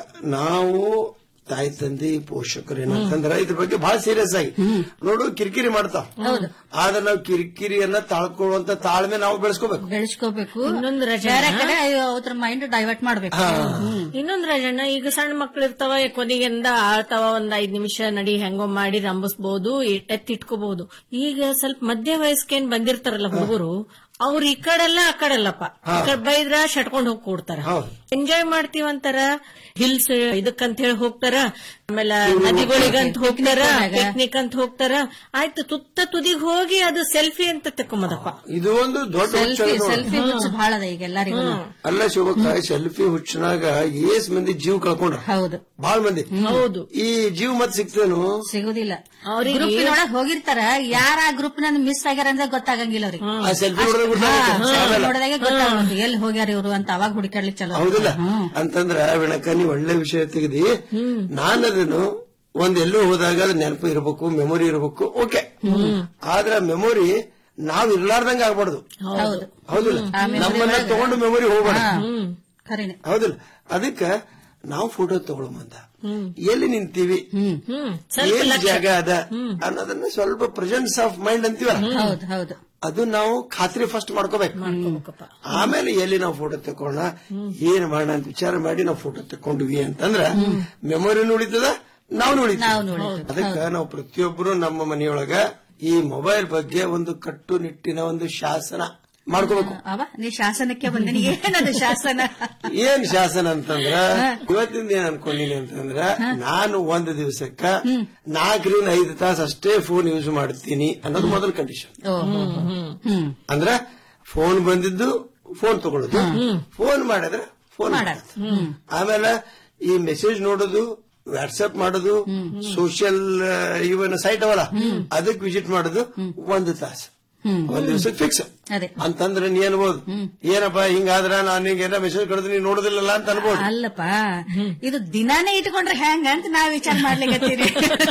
ನಾವು ತಾಯಿ ತಂದೆ ಪೋಷಕರು ಏನಂತಂದ್ರ ಇದ್ರ ಬಗ್ಗೆ ಬಹಳ ಸೀರಿಯಸ್ ಆಗಿ ನೋಡು ಕಿರಿಕಿರಿ ಮಾಡ್ತಾವ ಆದ್ರೆ ನಾವು ಕಿರಿಕಿರಿಯನ್ನ ತಾಳ್ಕೊಳ್ಳುವಂತ ತಾಳ್ಮೆ ನಾವು ಬೆಳೆಸ್ಕೋಬೇಕು
ಬೆಳೆಸ್ಕೋಬೇಕು
ಇನ್ನೊಂದು ರಜೆ
ಬೇರೆ ಕಡೆ ಅವ್ರ ಮೈಂಡ್ ಡೈವರ್ಟ್ ಮಾಡ್ಬೇಕು
ಇನ್ನೊಂದ್ ರಾಜಣ್ಣ ಈಗ ಸಣ್ಣ ಮಕ್ಳು ಇರ್ತಾವ ಕೊನೆಗಿಂದ ಆಳ್ತಾವ ಒಂದ್ ಐದ್ ನಿಮಿಷ ನಡಿ ಹೆಂಗೋ ಮಾಡಿ ರಂಬಿಸ್ಬಹುದು ಎತ್ತಿಟ್ಕೋಬಹುದು ಈಗ ಸ್ವಲ್ಪ ಮಧ್ಯ ವಯಸ್ಕೇನ್ ಬಂದಿರ್ತಾರಲ್ಲ ಹುಡುಗರು ಅವ್ರು ಈ ಕಡೆಲ್ಲ ಆ ಕಡೆಲ್ಲಪ್ಪ ಈ ಕಡೆ ಬೈದ್ರ ಶಟ್ಕೊಂಡ್ ಹೋಗಿ ಕೊಡ್ತಾರ ಎಂಜಾಯ್ ಮಾಡ್ತೀವಂತಾರ ಹಿಲ್ಸ್ ಇದಕ್ಕಂತ ಹೇಳಿ ಹೋಗ್ತಾರ ಆಮೇಲೆ ನದಿಗಳಿಗಂತ ಹೋಗ್ತಾರ ಪಿಕ್ನಿಕ್ ಅಂತ ಹೋಗ್ತಾರ ಆಯ್ತು ತುತ್ತ ತುದಿಗ್ ಹೋಗಿ ಅದು ಸೆಲ್ಫಿ ಅಂತ ತಕೊಂಬದಪ್ಪ
ಇದು ಒಂದು ದೊಡ್ಡ ಹುಚ್ಚ
ಸೆಲ್ಫಿ
ಅದು.
ಸೆಲ್ಫಿ ಹುಚ್ಚು ಬಹಳ ಅದ ಈಗ ಎಲ್ಲರಿಗೂ
ಅಲ್ಲ ಶಿವಕ್ಕ ಸೆಲ್ಫಿ ಹುಚ್ಚನಾಗ ಏಸ್ ಮಂದಿ ಜೀವ ಕಳ್ಕೊಂಡ್ರ
ಹೌದು
ಬಾಳ್ ಮಂದಿ
ಹೌದು
ಈ ಜೀವ ಮತ್ ಸಿಗ್ತೇನು
ಸಿಗುದಿಲ್ಲ
ಅವ್ರಿಗೆ-
ಗ್ರೂಪಿನೊಳಗೆ ಹೋಗಿರ್ತಾರ ಯಾರ ಆ ಗ್ರೂಪ್ ನ ಮಿಸ್ ಆಗ್ಯಾರ ಅಂದ್ರೆ ಗೊತ್ತಾಗಂಗಿಲ್ಲ ಅವ್ರಿಗೆ
ಆ ಸೆಲ್ಫಿ ನೋಡಿದ್ರೆ ಗೊತ್ತಾಗುತ್ತೆ. ಆಮೇಲೆ?
ನೋಡಿದಾಗ ಗೊತ್ತಾಗುತ್ತೆ ಎಲ್ಲಿ ಹೋಗ್ಯಾರ ಇವರು ಅಂತ ಅವಾಗ ಹುಡುಕಾಡ್ಲಿಕ್ಕೆ ಚಲೋ
ಹೌದಿಲ್ಲ ಅಂತಂದ್ರ ವಿಣಕ ನೀ ಒಳ್ಳೆ ವಿಷಯ ತೆಗೆದಿ ನಾನದನ್ನು ಒಂದ್ ಎಲ್ಲೋ ಹೋದಾಗ ಅದು ನೆನಪು ಇರಬೇಕು ಮೆಮೊರಿ ಇರಬೇಕು ಓಕೆ ಆದ್ರ ಮೆಮೊರಿ ನಾವ್ ಇರ್ಲಾರ್ದಂಗ ಆಗ್ಬಾರ್ದು
ಹೌದು
ಹೌದಿಲ್ಲ
ಆ memory
ನಮ್ಮನ್ನ
ಒಳಗೆ-
ತಗೊಂಡು ಮೆಮೊರಿ ಹೋಗ್ಬಾರ್ದು
ಖರೀನೆ
ಹೌದಿಲ್ಲ ಅದಕ್ಕ ನಾವು ಫೋಟೋ ತಗೊಳಮಂತ ಎಲ್ಲಿ ನಿಂತೀವಿ ಏನ್ ಜಾಗ ಅದ ಅನ್ನೋದನ್ನ ಸ್ವಲ್ಪ ಪ್ರೆಸೆನ್ಸ್ ಆಫ್ ಮೈಂಡ್ ಅಂತೀವಲ್ಲ
ಹೌದು ಹೌದು
ಅದು ನಾವು ಖಾತ್ರಿ ಫಸ್ಟ್ ಮಾಡ್ಕೋಬೇಕು ಆಮೇಲೆ ಎಲ್ಲಿ ನಾವು ಫೋಟೋ ತಕೊಳ್ಳೋಣ ಏನ್ ಮಾಡೋಣ ಅಂತ ವಿಚಾರ ಮಾಡಿ ನಾವು ಫೋಟೋ ತಕೊಂಡ್ವಿ ಅಂತಂದ್ರ ಮೆಮೊರಿನೂ ಉಳಿತದ ನಾವು ಉಳಿತೀವಿ ಅದಕ್ಕ ನಾವು ಪ್ರತಿಯೊಬ್ಬರು ನಮ್ಮ ಮನೆಯೊಳಗ ಈ ಮೊಬೈಲ್ ಬಗ್ಗೆ ಒಂದು ಕಟ್ಟುನಿಟ್ಟಿನ ಒಂದು ಶಾಸನ ಮಾಡ್ಕೋಬೇಕು
ಅವ ನೀ ಶಾಸನಕ್ಕೆ ಬಂದಿನಿ ಏನದು ಶಾಸನ
ಏನ್ ಶಾಸನ ಅಂತಂದ್ರ ಇವತ್ತಿಂದ ಏನ್ ಅನ್ಕೊಂಡಿನಿ ಅಂತಂದ್ರ ನಾನು ಒಂದು ದಿವಸಕ್ಕ ನಾಲ್ಕರಿಂದ ಐದು ತಾಸು ಅಷ್ಟೇ ಫೋನ್ ಯೂಸ್ ಮಾಡ್ತೀನಿ ಅನ್ನೋದು ಮೊದಲ ಕಂಡೀಷನ್
ಹ್ಮ್
ಅಂದ್ರ ಫೋನ್ ಬಂದಿದ್ದು ಫೋನ್ ತಗೊಳ್ಳೋದು ಫೋನ್ ಮಾಡಿದ್ರೆ ಫೋನ್ ಆಮೇಲೆ ಈ ಮೆಸೇಜ್ ನೋಡೋದು ವಾಟ್ಸ್ಆಪ್ ಮಾಡೋದು ಸೋಷಿಯಲ್ ಇವನ್ ಸೈಟ್ ಅವಲ್ಲ ಅದಕ್ಕೆ ವಿಸಿಟ್ ಮಾಡೋದು ಒಂದು ತಾಸು ಒಂದ್ ದಿವಸಕ್ಕೆ ಫಿಕ್ಸ್
ಅದೇ
ಅಂತಂದ್ರೆ ನೀ ಅನ್ಬೋದು ಏನಪ್ಪ ಹಿಂಗಾದ್ರ ನಾನು ನಿಂಗೆ ಮೆಸೇಜ್ ಕಳೆದ್ರೆ ನೀನ್ ನೋಡೋದಿಲ್ಲಲ್ಲ ಅಂತ ಅನ್ಬೋದು
ಅಲ್ಲಪ್ಪ ಇದು ದಿನಾನೇ ಇಟ್ಕೊಂಡ್ರೆ ಹೆಂಗ ಅಂತ ನಾವ್ ವಿಚಾರ ಮಾಡ್ಲಿಕ್ಕೆ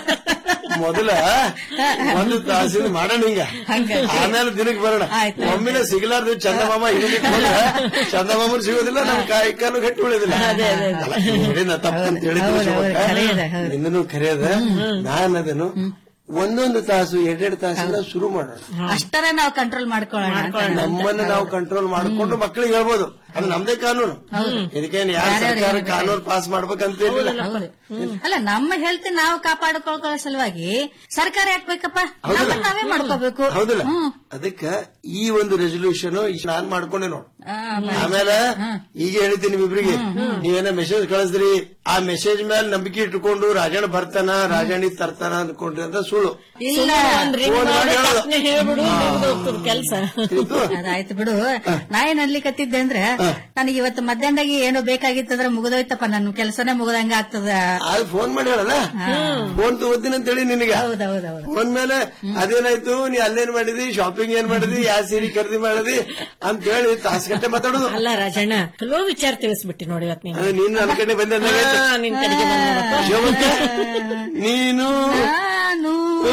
ಮೊದಲ ಒಂದು ತಾಸಿನ ಮಾಡೋಣ ಹಿಂಗ ಆಮೇಲೆ ದಿನಕ್ಕೆ ಬರೋಣ ಒಮ್ಮಿನ ಸಿಗಲಾರ್ದು ಚಂದಮಾಮ ಇದಕ್ಕೆ ಹೋದ್ರೆ ಚಂದಮಾಮನ್ ಸಿಗೋದಿಲ್ಲ ನಮ್ ಕಾಯಕನು ಗಟ್ಟಿ ಉಳಿಯೋದಿಲ್ಲ ಅಲ್ಲ, ನೀನ್ ಹೇಳಿದ್ನ ತಪ್ಪು ಅಂತ ಹೇಳಿದ್ರು ನಿನ್ನೂ ಕರೆಯದ ನಾನು ಅದನ್ನು ಒಂದೊಂದು ತಾಸು ಎರಡೆರಡು ತಾಸಿಂದ ಶುರು ಮಾಡೋಣ
ಅಷ್ಟರ ನಾವು ಕಂಟ್ರೋಲ್ ಮಾಡ್ಕೊಳ್ಳೋಣ ಅಂತ.
ನಮ್ಮನ್ನ ನಾವು ಕಂಟ್ರೋಲ್ ಮಾಡ್ಕೊಂಡು ಮಕ್ಕಳಿಗೆ ಹೇಳ್ಬೋದು ಅದು ನಮ್ದೇ ಕಾನೂನು ಇದಕ್ಕೇನು ಯಾರ ಸರ್ಕಾರ ಕಾನೂನು ಪಾಸ್ ಮಾಡ್ಬೇಕಂತ ಏನಿಲ್ಲ
ಹೌದು. ಅಲ್ಲ ನಮ್ಮ ಹೆಲ್ತ್ ನಾವು ಕಾಪಾಡಿಕೊಳ್ಳೋ ಸಲುವಾಗಿ ಸರ್ಕಾರ ಯಾಕ್ಬೇಕಪ್ಪ ನಮ್ಮನ್ನ ನಾವೇ ಮಾಡ್ಕೋಬೇಕು
ಹೌದಿಲ್ಲ ಅದಕ್ಕ ಈ ಒಂದು ರೆಸೊಲ್ಯೂಷನ್ ನಾನ್ ಮಾಡ್ಕೊಂಡೆ ನೋಡು ಆಮೇಲೆ ಈಗ ಹೇಳ್ತೀನಿ ನಿಮ್ಮಿಬ್ರಿಗೆ ನೀವೇನ ಮೆಸೇಜ್ ಕಳಿಸ್ರಿ ಆ ಮೆಸೇಜ್ ಮೇಲೆ ನಂಬಿಕೆ ಇಟ್ಕೊಂಡು ರಾಜಣ್ಣ ಬರ್ತಾನ ರಾಜಣ್ಣಿ ತರ್ತಾನ ಅನ್ಕೊಂಡ್ರಿ ಅಂತ ಸುಳ್ಳು
ಇಲ್ಲ
ಫೋನ್ ಮಾಡಿ ಹೇಳೋದು.
ಹೇಳ್ಬಿಡು ಕೆಲಸ
ಅದಾಯ್ತು ಬಿಡು ನಾ ಏನ್ ಅನ್ಲಿಕತ್ತಿದ್ದೆ ಅಂದ್ರೆ ನನಗೆ ಇವತ್ತು ಮಧ್ಯಾಹ್ನದಾಗ ಏನೋ ಬೇಕಾಗಿತ್ತಂದ್ರೆ ಮುಗಿದೋಯ್ತಪ್ಪ ನನ್ನ ಕೆಲಸನೇ ಮುಗ್ದಂಗ ಆಗ್ತದ
ಅದು ಫೋನ್ ಮಾಡಿ ಹೇಳಲ್ಲ ಫೋನ್ ತಗೋತೀನಿ ಅಂತ ಹೇಳಿ ನಿನಗೆ
ಹೌದೌದೌದು
ಫೋನ್ ಮೇಲೆ ಅದೇನಾಯ್ತು ನೀ ಅಲ್ಲೇನ್ ಮಾಡಿದಿ ಶಾಪಿಂಗ್ ಏನ್ ಮಾಡಿದಿ ಯಾವ ಸೀರೆ ಖರೀದಿ ಮಾಡಿದಿ ಅಂತ ಹೇಳಿ ತಾಸ್ಗಟ್ಟೆ ಮಾತಾಡೋದು
ಅಲ್ಲ ರಾಜಣ್ಣ ಚಲೋ ವಿಚಾರ ತಿಳಿಸ್ಬಿಟ್ಟಿ ನೋಡಿ ಇವತ್ತು ನೀನು
ಅದು ನೀನು ನನ್ನ ಕಡೆ ಬಂದ
ಹಾ, ನಿನ್ ಕಡೆಗೆ ಬಂದೆ ನೋಡಪ್ಪ.
ನೀನು
ನಾನು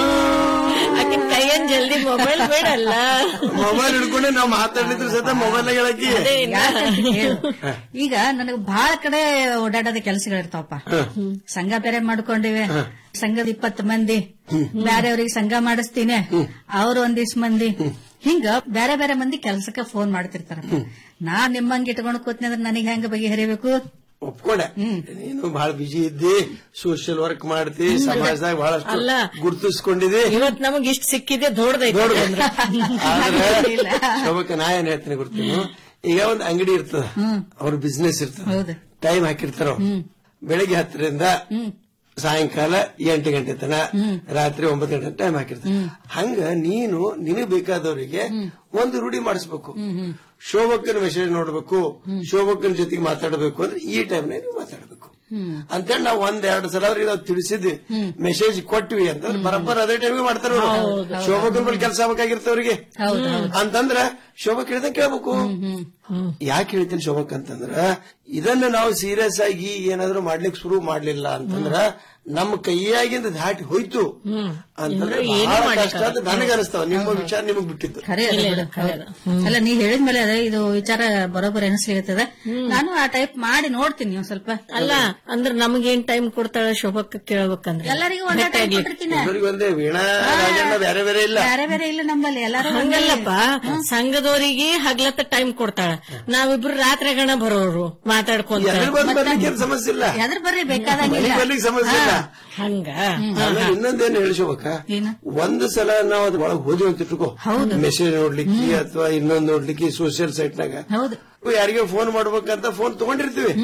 ಆಕಿನ್ ಕೈಯನ್ ಜಲ್ದಿ ಮೊಬೈಲ್ ಬೇಡಲ್ಲ
ಮೊಬೈಲ್ ಹಿಡ್ಕೊಂಡೆ ನಾವು ಮಾತಾಡಿದ್ರು ಸತ ಮೊಬೈಲ್ ಹೇಳಕ್ಕಿ
ಯಾಕಂತ ಹೇಳು. ಈಗ ನನಗೆ ಬಹಳ ಕಡೆ ಓಡಾಡೋದ ಕೆಲಸಗಳಿರ್ತಾವಪ್ಪ ಸಂಘ ಬೇರೆ ಮಾಡ್ಕೊಂಡಿವೆ ಸಂಘದ ಇಪ್ಪತ್ತು ಮಂದಿ ಬೇರೆಯವ್ರಿಗೆ ಸಂಘ ಮಾಡಿಸ್ತೀನಿ ಅವ್ರು ಒಂದಿಷ್ಟು ಮಂದಿ ಹಿಂಗ ಬೇರೆ ಬೇರೆ ಮಂದಿ ಕೆಲ್ಸಕ್ಕೆ ಫೋನ್ ಮಾಡ್ತಿರ್ತಾರ ನಾ ನಿಮ್ಮಂಗ್ ಇಟ್ಕೊಂಡು ಕೂತ್ನಿ ಅಂದ್ರೆ ನನಗೆ ಹೆಂಗ ಬಗೆಹರಿಬೇಕು
ಒಪ್ಕೊಂಡೆ ನೀನು ಬಹಳ ಬಿಜಿ ಇದ್ದಿ ಸೋಷಿಯಲ್ ವರ್ಕ್ ಮಾಡ್ತಿ ಸಮಾಜದಾಗ ಬಹಳಷ್ಟು
ಅಲ್ಲ.
ಗುರುತಿಸ್ಕೊಂಡಿದಿ
ಇವತ್ ನಮಗ್ ಇಷ್ಟ ಸಿಕ್ಕಿದೆ ದೊಡ್ಡದೈತೆ
ದೊಡ್ಡದು. ಆದ್ರೆ ಶೋಭಕ್ಕ ನಾ ಏನ್ ಹೇಳ್ತೀನಿ ಗೊತ್ತೇನು ಈಗ ಒಂದು ಅಂಗಡಿ ಇರ್ತದ ಅವ್ರ ಬಿಸ್ನೆಸ್ ಇರ್ತದ ಟೈಮ್ ಹಾಕಿರ್ತಾರ ಅವ್ರು. ಬೆಳಿಗ್ಗೆ ಹತ್ತರಿಂದ ಸಾಯಂಕಾಲ ಎಂಟು ಗಂಟೆ ತನ ರಾತ್ರಿ ಒಂಬತ್ತು ಗಂಟೆ ಟೈಮ್ ಹಾಕಿರ್ತಾರೆ ಹಂಗ ನೀನು ನಿನಗ್ ಬೇಕಾದವರಿಗೆ ಒಂದು ರೂಢಿ ಮಾಡಿಸ್ಬೇಕು ಶೋಭಕ್ಕನ ಮೆಸೇಜ್ ನೋಡ್ಬೇಕು ಶೋಭಕ್ಕನ ಜೊತೆಗೆ ಮಾತಾಡಬೇಕು ಅಂದ್ರೆ ಈ ಟೈಮ್ನಾಗ ನೀವು ಮಾತಾಡಬೇಕು ಅಂತೇಳಿ ನಾವು ಒಂದ್ ಎರಡು ಸಲ ಅವ್ರಿಗೆ ನಾವು ತಿಳಿಸಿದ್ವಿ ಮೆಸೇಜ್ ಕೊಟ್ವಿ ಅಂತಂದ್ರೆ ಬರಬ್ಬರ ಅದೇ ಟೈಮಿಗೆ ಮಾಡ್ತಾರ ಶೋಭಕ್ಕನ ಬಳಿ ಕೆಲಸ ಆಗ್ಬೇಕಾಗಿರ್ತವ್ರಿಗೆ ಅಂತಂದ್ರ ಶೋಭಕ್ ಹೇಳಿದಂಗೆ ಕೇಳ್ಬೇಕು ಯಾಕೆ ಹೇಳ್ತೀನಿ ಶೋಭಕ್ ಅಂತಂದ್ರ ಇದನ್ನ ನಾವು ಸೀರಿಯಸ್ ಆಗಿ ಏನಾದ್ರೂ ಮಾಡ್ಲಿಕ್ಕೆ ಶುರು ಮಾಡ್ಲಿಲ್ಲ ಅಂತಂದ್ರ ನಮ್ಮ ಕೈಯಾಗಿಂದ ದಾಟಿ ಹೋಯ್ತು ಅಂತಂದ್ರೆ ಬಹಳ ಕಷ್ಟ ಅಂತ ನನಗೆ ಅನಿಸ್ತಾವ ನಿಮ್ಮ ವಿಚಾರ ನಿಮಗ್ ಬಿಟ್ಟಿದ್ದು
ಖರೆ ಅದ ಬಿಡು, ಹೌದು. ಅಲ್ಲ ನೀ ಹೇಳಿದ್ಮೇಲೆ ಅದೇ ಇದು ವಿಚಾರ ಬರೋಬ್ಬರಿ ಅನಿಸ್ಲಿರ್ತದ ನಾನು ಆ ಟೈಪ್ ಮಾಡಿ ನೋಡ್ತೀನಿ ಒಂದ್ ಸ್ವಲ್ಪ
ಅಲ್ಲ ಅಂದ್ರೆ ನಮಗೇನ್ ಟೈಮ್ ಕೊಡ್ತಾಳ ಶೋಭಕ್ಕ ಕೇಳ್ಬೇಕಂದ್ರೆ
ಎಲ್ಲರಿಗೂ ಒಂದೇ ಟೈಮ್ ಕೊಟ್ಟಿರ್ತೀನಿ
ಎಲ್ಲರಿಗೂ ಒಂದೇ ವೀಣಾ ರಾಜಣ್ಣ ಬೇರೆ ಬೇರೆ ಇಲ್ಲ
ಬೇರೆ ಬೇರೆ ಇಲ್ಲ ನಮ್ಮಲ್ಲಿ ಎಲ್ಲಾರು ಒಂದೇ.
ಹಂಗಲ್ಲಪ್ಪ ಸಂಘದವರಿಗೆ ಹಗ್ಲತ್ತ ಟೈಮ್ ಕೊಡ್ತಾಳ ನಾವಿಬ್ರು ರಾತ್ರಿ ಗಣ ಬರೋರು ಮಾತಾಡ್ಕೊಂತ
ಎದ್ರ ಬಂದ್ ಬರ್ಲಿಕ್ಕೆ ಏನ್ ಸಮಸ್ಯೆ ಇಲ್ಲ
ಎದ್ರ ಬರ್ರಿ ಬೇಕಾದಂಗಿಲ್ಲ
ಮನೆಗ್ ಬರ್ಲಿಕ್ಕೆ ಸಮಸ್ಯೆ ಇಲ್ಲ
ಹಂಗ
ಆಮೇಲೆ ಇನ್ನೊಂದೇನು ಹೇಳಿಸೋಬೇಕ ಒಂದು ಸಲ ನಾವು ಅದ್ ಒಳಗ್ ಹೋದ್ವಿ ಅಂತ ಇಟ್ಕೋ ಮೆಸೇಜ್ ನೋಡ್ಲಿಕ್ಕೆ ಅಥವಾ ಇನ್ನೊಂದ್ ನೋಡ್ಲಿಕ್ಕೆ ಸೋಷಿಯಲ್ ಸೈಟ್ ನಾಗ ಯಾರಿಗೆ ಫೋನ್ ಮಾಡ್ಬೇಕಂತ ಫೋನ್ ತಗೊಂಡಿರ್ತೀವಿ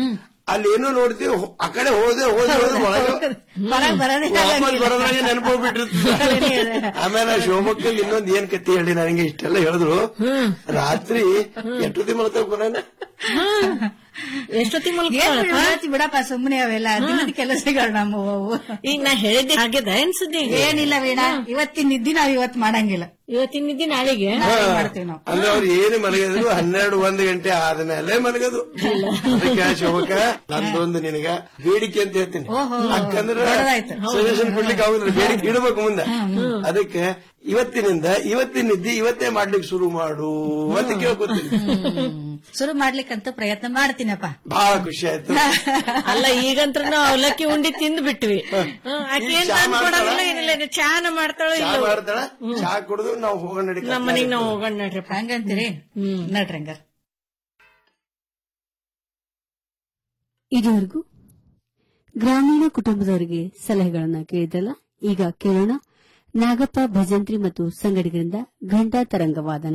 ಅಲ್ಲಿ ಏನೋ ನೋಡ್ತೀವಿ ಹೊ- ಆ ಕಡೆ ಹೋದೆ ಹೋದೆ ಹೋದೆ ಒಳಗೆ
ಹೊರಗ್ ಬರೋದೇ
ವಾಪಸ್
ಆಗಂಗಿಲ್ಲ.
ಬರೋದ್ರಾಗೆ ನೆನಪೋಗ್ಬಿಟ್ಟಿರ್ತದೆ ಆಮೇಲೆ ಶಿವಮೊಗ್ಗದಲ್ಲಿ ಇನ್ನೊಂದ್ ಏನ್ ಕತಿ ಹೇಳಿ ನನಗೆ ಇಷ್ಟೆಲ್ಲ ಹೇಳಿದ್ರು ರಾತ್ರಿ ಎಷ್ಟೊತ್ತಿ ಮಲ್ಕೋನ
ಎಷ್ಟೊತ್ತಿ
ಏನ್ ಬಿಡಾತಿ ಬಿಡಪ್ಪ ಸುಮ್ಮನೆ ಅವೆಲ್ಲ ದಿನದ ಕೆಲಸಗಳು ನಮ್ಮವು ಅವು.
ಈಗ ನಾ ಹೇಳಿದ್ದೆ ಆಗ್ಯದ ಅನ್ಸುತ್ತೆ
ಏನಿಲ್ಲ ವೀಣಾ ಇವತ್ತಿನ ನಿದ್ದಿ ನಾವ್ ಇವತ್ ಮಾಡಂಗಿಲ್ಲ
ಇವತ್ತಿನ ನಿದ್ದೆ ನಾಳೆಗೆ
ನಾಳೆ ಮಾಡ್ತೀವಿ ನಾವು
ಅಂದ್ರೆ ಅವ್ರು ಏನು ಮಲಗಿದ್ರು ಹನ್ನೆರಡು ಒಂದು ಗಂಟೆ ಆದ್ಮೇಲೆ ಮಲಗದು ಅದಕ್ಕೆ ಶಿವಕ ನಂದೊಂದು ನಿನಗ ಬೇಡಿಕೆ ಅಂತ ಹೇಳ್ತೀನಿ
ಓಹೋ,
ಯಾಕಂದ್ರೆ
ದೊಡ್ಡದಾಯ್ತು.
ಸಜೆಷನ್ ಕೊಡ್ಲಿಕ್ಕೆ ಆಗುದಿಲ್ಲ ಬೇಡಿಕೆ ಇಡಬೇಕು ಮುಂದೆ ಅದಕ್ಕೆ ಇವತ್ತಿನಿಂದ ಇವತ್ತಿನ ನಿದ್ದೆ ಇವತ್ತೇ ಮಾಡ್ಲಿಕ್ಕೆ ಶುರು ಮಾಡು ಅಂತ ಕೇಳ್ಕೊತೀನಿ
ಶುರು ಮಾಡ್ಲಿಕ್ಕಂತೂ ಪ್ರಯತ್ನ ಮಾಡ್ತೀನಪ್ಪ
ಬಹಳ ಖುಷಿ ಆಯ್ತು
ಅಲ್ಲ ಈಗಂತ್ರ ನಾವು ಅವಲಕ್ಕಿ ಉಂಡಿ ತಿಂದು ಬಿಟ್ವಿ ಹ್ಮ್, ಆಕೆ ಏನ್
ಚಾ
ತಂದ್
ಮಾಡ್ತಾಳ?
ಕೊಡೋದಿಲ್ಲ ಏನಿಲ್ಲ ಇದು ಚಾನ ಮಾಡ್ತಾಳೋ
ಚಾ
ಇಲ್ಲ
ಮಾಡ್ತಾಳ ಚಾ ಕುಡಿದು ನಾವು ಹೋಗೋಣ ನಡಿ
ನಮ್ಮ ಮನೆಗ್ ನಾವು ಹೋಗೋಣ ನಡ್ರಪ್ಪ
ಹಂಗಂತೀರಿ ನಡ್ರಿ ಹಂಗಾರ
ಇದುವರೆಗೂ ಗ್ರಾಮೀಣ ಕುಟುಂಬದವರಿಗೆ ಸಲಹೆಗಳನ್ನ ಕೇಳಿದಲ್ಲ ಈಗ ಕೇಳೋಣ ನಾಗಪ್ಪ ಭಜಂತ್ರಿ ಮತ್ತು ಸಂಗಡಿಗರಿಂದ ಘಂಟಾ ತರಂಗವಾದನ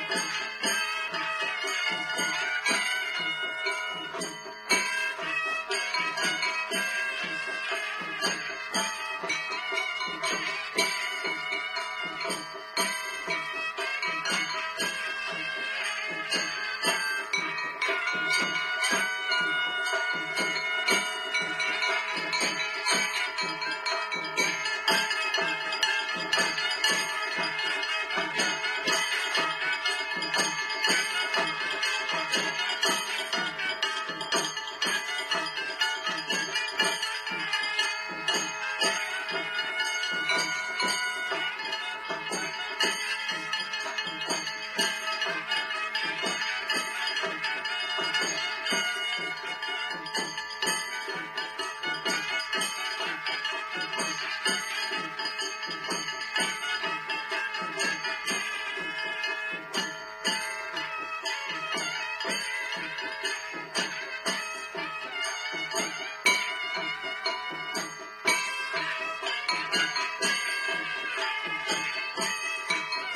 ಿ